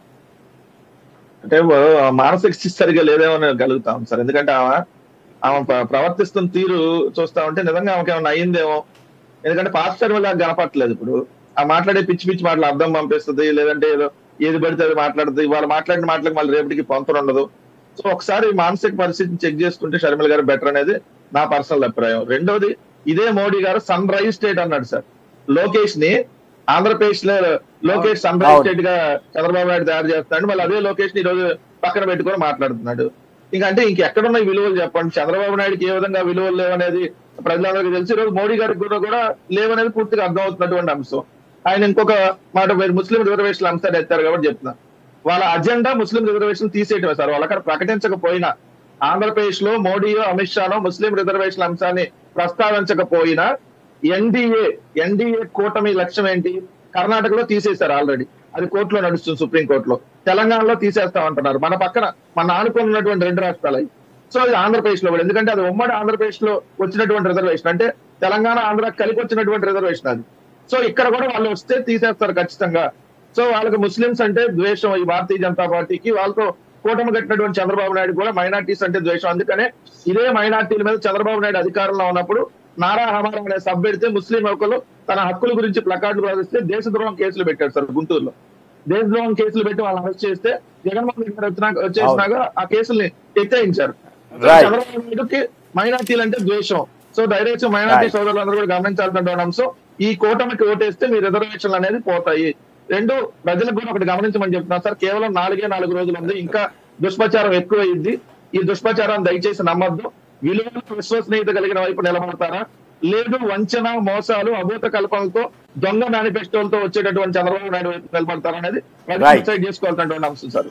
S3: అంటే ఓ- మానసిక స్థితి సరిగా లేదేమో నేను కలుగుతాం సార్ ఎందుకంటే ఆమె ఆమె ప్ర- ప్రవర్తిస్తున్న తీరు చూస్తా ఉంటే నిజంగా ఆమెకి ఏమైనా అయ్యిందేమో ఎందుకంటే పాస్టర్ వల్ల కనపట్లేదు ఇప్పుడు ఆ మాట్లాడే పిచ్చి పిచ్చి మాటలు అర్థం పంపిస్తుంది లేదంటే ఏదో ఏది పడితే అది మాట్లాడుతుంది ఇవాళ మాట్లాడిన మాటలకు మళ్ళీ రేపటికి పొంతన ఉండదు సో ఒకసారి మానసిక పరిస్థితిని చెక్ చేసుకుంటే షర్మిల గారు బెటర్ అనేది నా పర్సనల్ అభిప్రాయం రెండోది ఇదే మోడీ గారు సన్ రైజ్ స్టేట్ అన్నాడు సార్ లోకేష్ ని ఆంధ్రప్రదేశ్ లో లోకేష్ సన్ రైజ్
S1: అవును.
S3: స్టేట్ గా చంద్రబాబు నాయుడు తయారు చేస్తున్నాడు మళ్ళీ అదే లోకేష్ ని ఈ రోజు పక్కన పెట్టుకొని మాట్లాడుతున్నాడు ఇంకా అంటే ఇంకెక్కడున్న ఈ విలువలు చెప్పండి చంద్రబాబు నాయుడుకి ఏ విధంగా విలువలు లేవనేది ప్రజలందరికీ తెలిసి ఈ రోజు మోడీ గారికి కూడా కూడా లేవనేది పూర్తిగా అర్థమవుతున్నటువంటి అంశం ఆయన ఇంకొక మాట మీరు ముస్లిం రిజర్వేషన్ల అంశాన్ని ఎత్తారు కాబట్టి చెప్తున్నా వాళ్ళ అజెండా ముస్లిం రిజర్వేషన్ తీసేయటమే సార్ వాళ్ళు అక్కడ ప్రకటించకపోయినా ఆంధ్రప్రదేశ్ లో మోడీయో అమిత్ షానో ముస్లిం రిజర్వేషన్ అంశాన్ని ప్రస్తావించకపోయినా ఎన్డీఏ ఎన్డీఏ కూటమి లక్ష్యం ఏంటి కర్ణాటకలో తీసేశారు ఆల్రెడీ అది కోర్టులో నడుస్తుంది సుప్రీం కోర్టులో తెలంగాణలో తీసేస్తామంటున్నారు మన పక్కన మన ఆనుకొని ఉన్నటువంటి రెండు రాష్ట్రాలు అవి. సో ఇది ఆంధ్రప్రదేశ్ లో కూడా ఎందుకంటే అది ఉమ్మడి ఆంధ్రప్రదేశ్ లో వచ్చినటువంటి రిజర్వేషన్ అంటే తెలంగాణ ఆంధ్ర కలిపి వచ్చినటువంటి రిజర్వేషన్ అది సో ఇక్కడ కూడా వాళ్ళు వస్తే తీసేస్తారు ఖచ్చితంగా సో వాళ్ళకి ముస్లిమ్స్ అంటే ద్వేషం ఈ భారతీయ జనతా పార్టీకి వాళ్ళతో కూటమి కట్టినటువంటి చంద్రబాబు నాయుడు కూడా మైనార్టీస్ అంటే ద్వేషం అందుకనే ఇదే మైనార్టీల మీద చంద్రబాబు నాయుడు అధికారంలో ఉన్నప్పుడు నారా హమారా అనే సబ్ పెడితే ముస్లిం యువకులు తన హక్కుల గురించి ప్లకార్డులు ప్రదర్శిస్తే దేశద్రోహం కేసులు పెట్టారు సార్ గుంటూరులో దేశద్రోహం కేసులు పెట్టి వాళ్ళని అరెస్ట్ చేస్తే జగన్మోహన్ రెడ్డి గారు వచ్చినాక వచ్చేసినాక ఆ కేసుల్ని ఎత్తేయించారు
S1: Right.
S3: చంద్రబాబు నాయుడుకి మైనార్టీలు అంటే ద్వేషం సో డైరెక్ట్ మైనార్టీ
S1: Right.
S3: సోదరులందరూ కూడా గమనించాల్సిన అంశం ఈ కూటమికి ఓటేస్తే మీ రిజర్వేషన్లు అనేది పోతాయి రెండు ప్రజలకు కూడా ఒకటి గమనించమని చెప్తున్నా సార్ కేవలం నాలుగే నాలుగు రోజులు ఉంది ఇంకా దుష్ప్రచారం ఎక్కువ అయింది ఈ దుష్ప్రచారం దయచేసి నమ్మద్దు విలువలు విశ్వసనీయత కలిగిన వైపు నిలబడతారా లేదు వంచన మోసాలు అభూత కల్పనలతో దొంగ మేనిఫెస్టోలతో వచ్చేటటువంటి చంద్రబాబు నాయుడు వైపు నిలబడతారా అనేది ప్రజలు
S1: Right.
S3: డిసైడ్ చేసుకోవాల్సినటువంటి అంశం సార్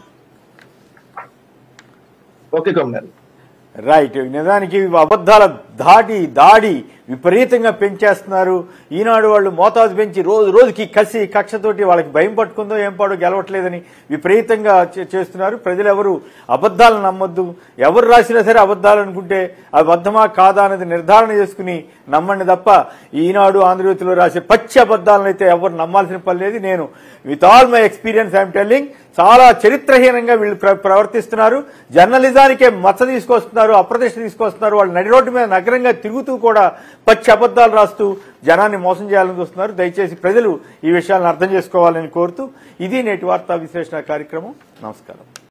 S3: ఓకే కమ్యూనర్
S1: రైట్ నిజానికి ఇవి అబద్ధాల దాడి దాడి విపరీతంగా పెంచేస్తున్నారు ఈనాడు వాళ్ళు మోతాదు పెంచి రోజు రోజుకి కసి కక్షతోటి వాళ్ళకి భయం పట్టుకుందో ఏం పాడో గెలవట్లేదని విపరీతంగా చే- చేస్తున్నారు ప్రజలు ఎవరు అబద్ధాలను నమ్మొద్దు ఎవరు రాసినా సరే అబద్ధాలు అనుకుంటే అబద్ధమా కాదా అనేది నిర్ధారణ చేసుకుని నమ్మండి తప్ప ఈనాడు ఆంధ్రజ్యోతిలో రాసే పచ్చి అబద్ధాలను అయితే ఎవరు నమ్మాల్సిన పని లేదు నేను with all my experience I'm telling చాలా చరిత్రహీనంగా వీళ్ళు ప్ర- ప్రవర్తిస్తున్నారు జర్నలిజానికే మచ్చ తీసుకొస్తున్నారు అప్రతిష్ట తీసుకొస్తున్నారు వాళ్ళు నడి రోడ్డు మీద నగరంగా తిరుగుతూ కూడా పచ్చి అబద్ధాలు రాస్తూ జనాన్ని మోసం చేయాలని చూస్తున్నారు దయచేసి ప్రజలు ఈ విషయాలను అర్థం చేసుకోవాలని కోరుతూ ఇది నేటి వార్తా విశ్లేషణ కార్యక్రమం నమస్కారం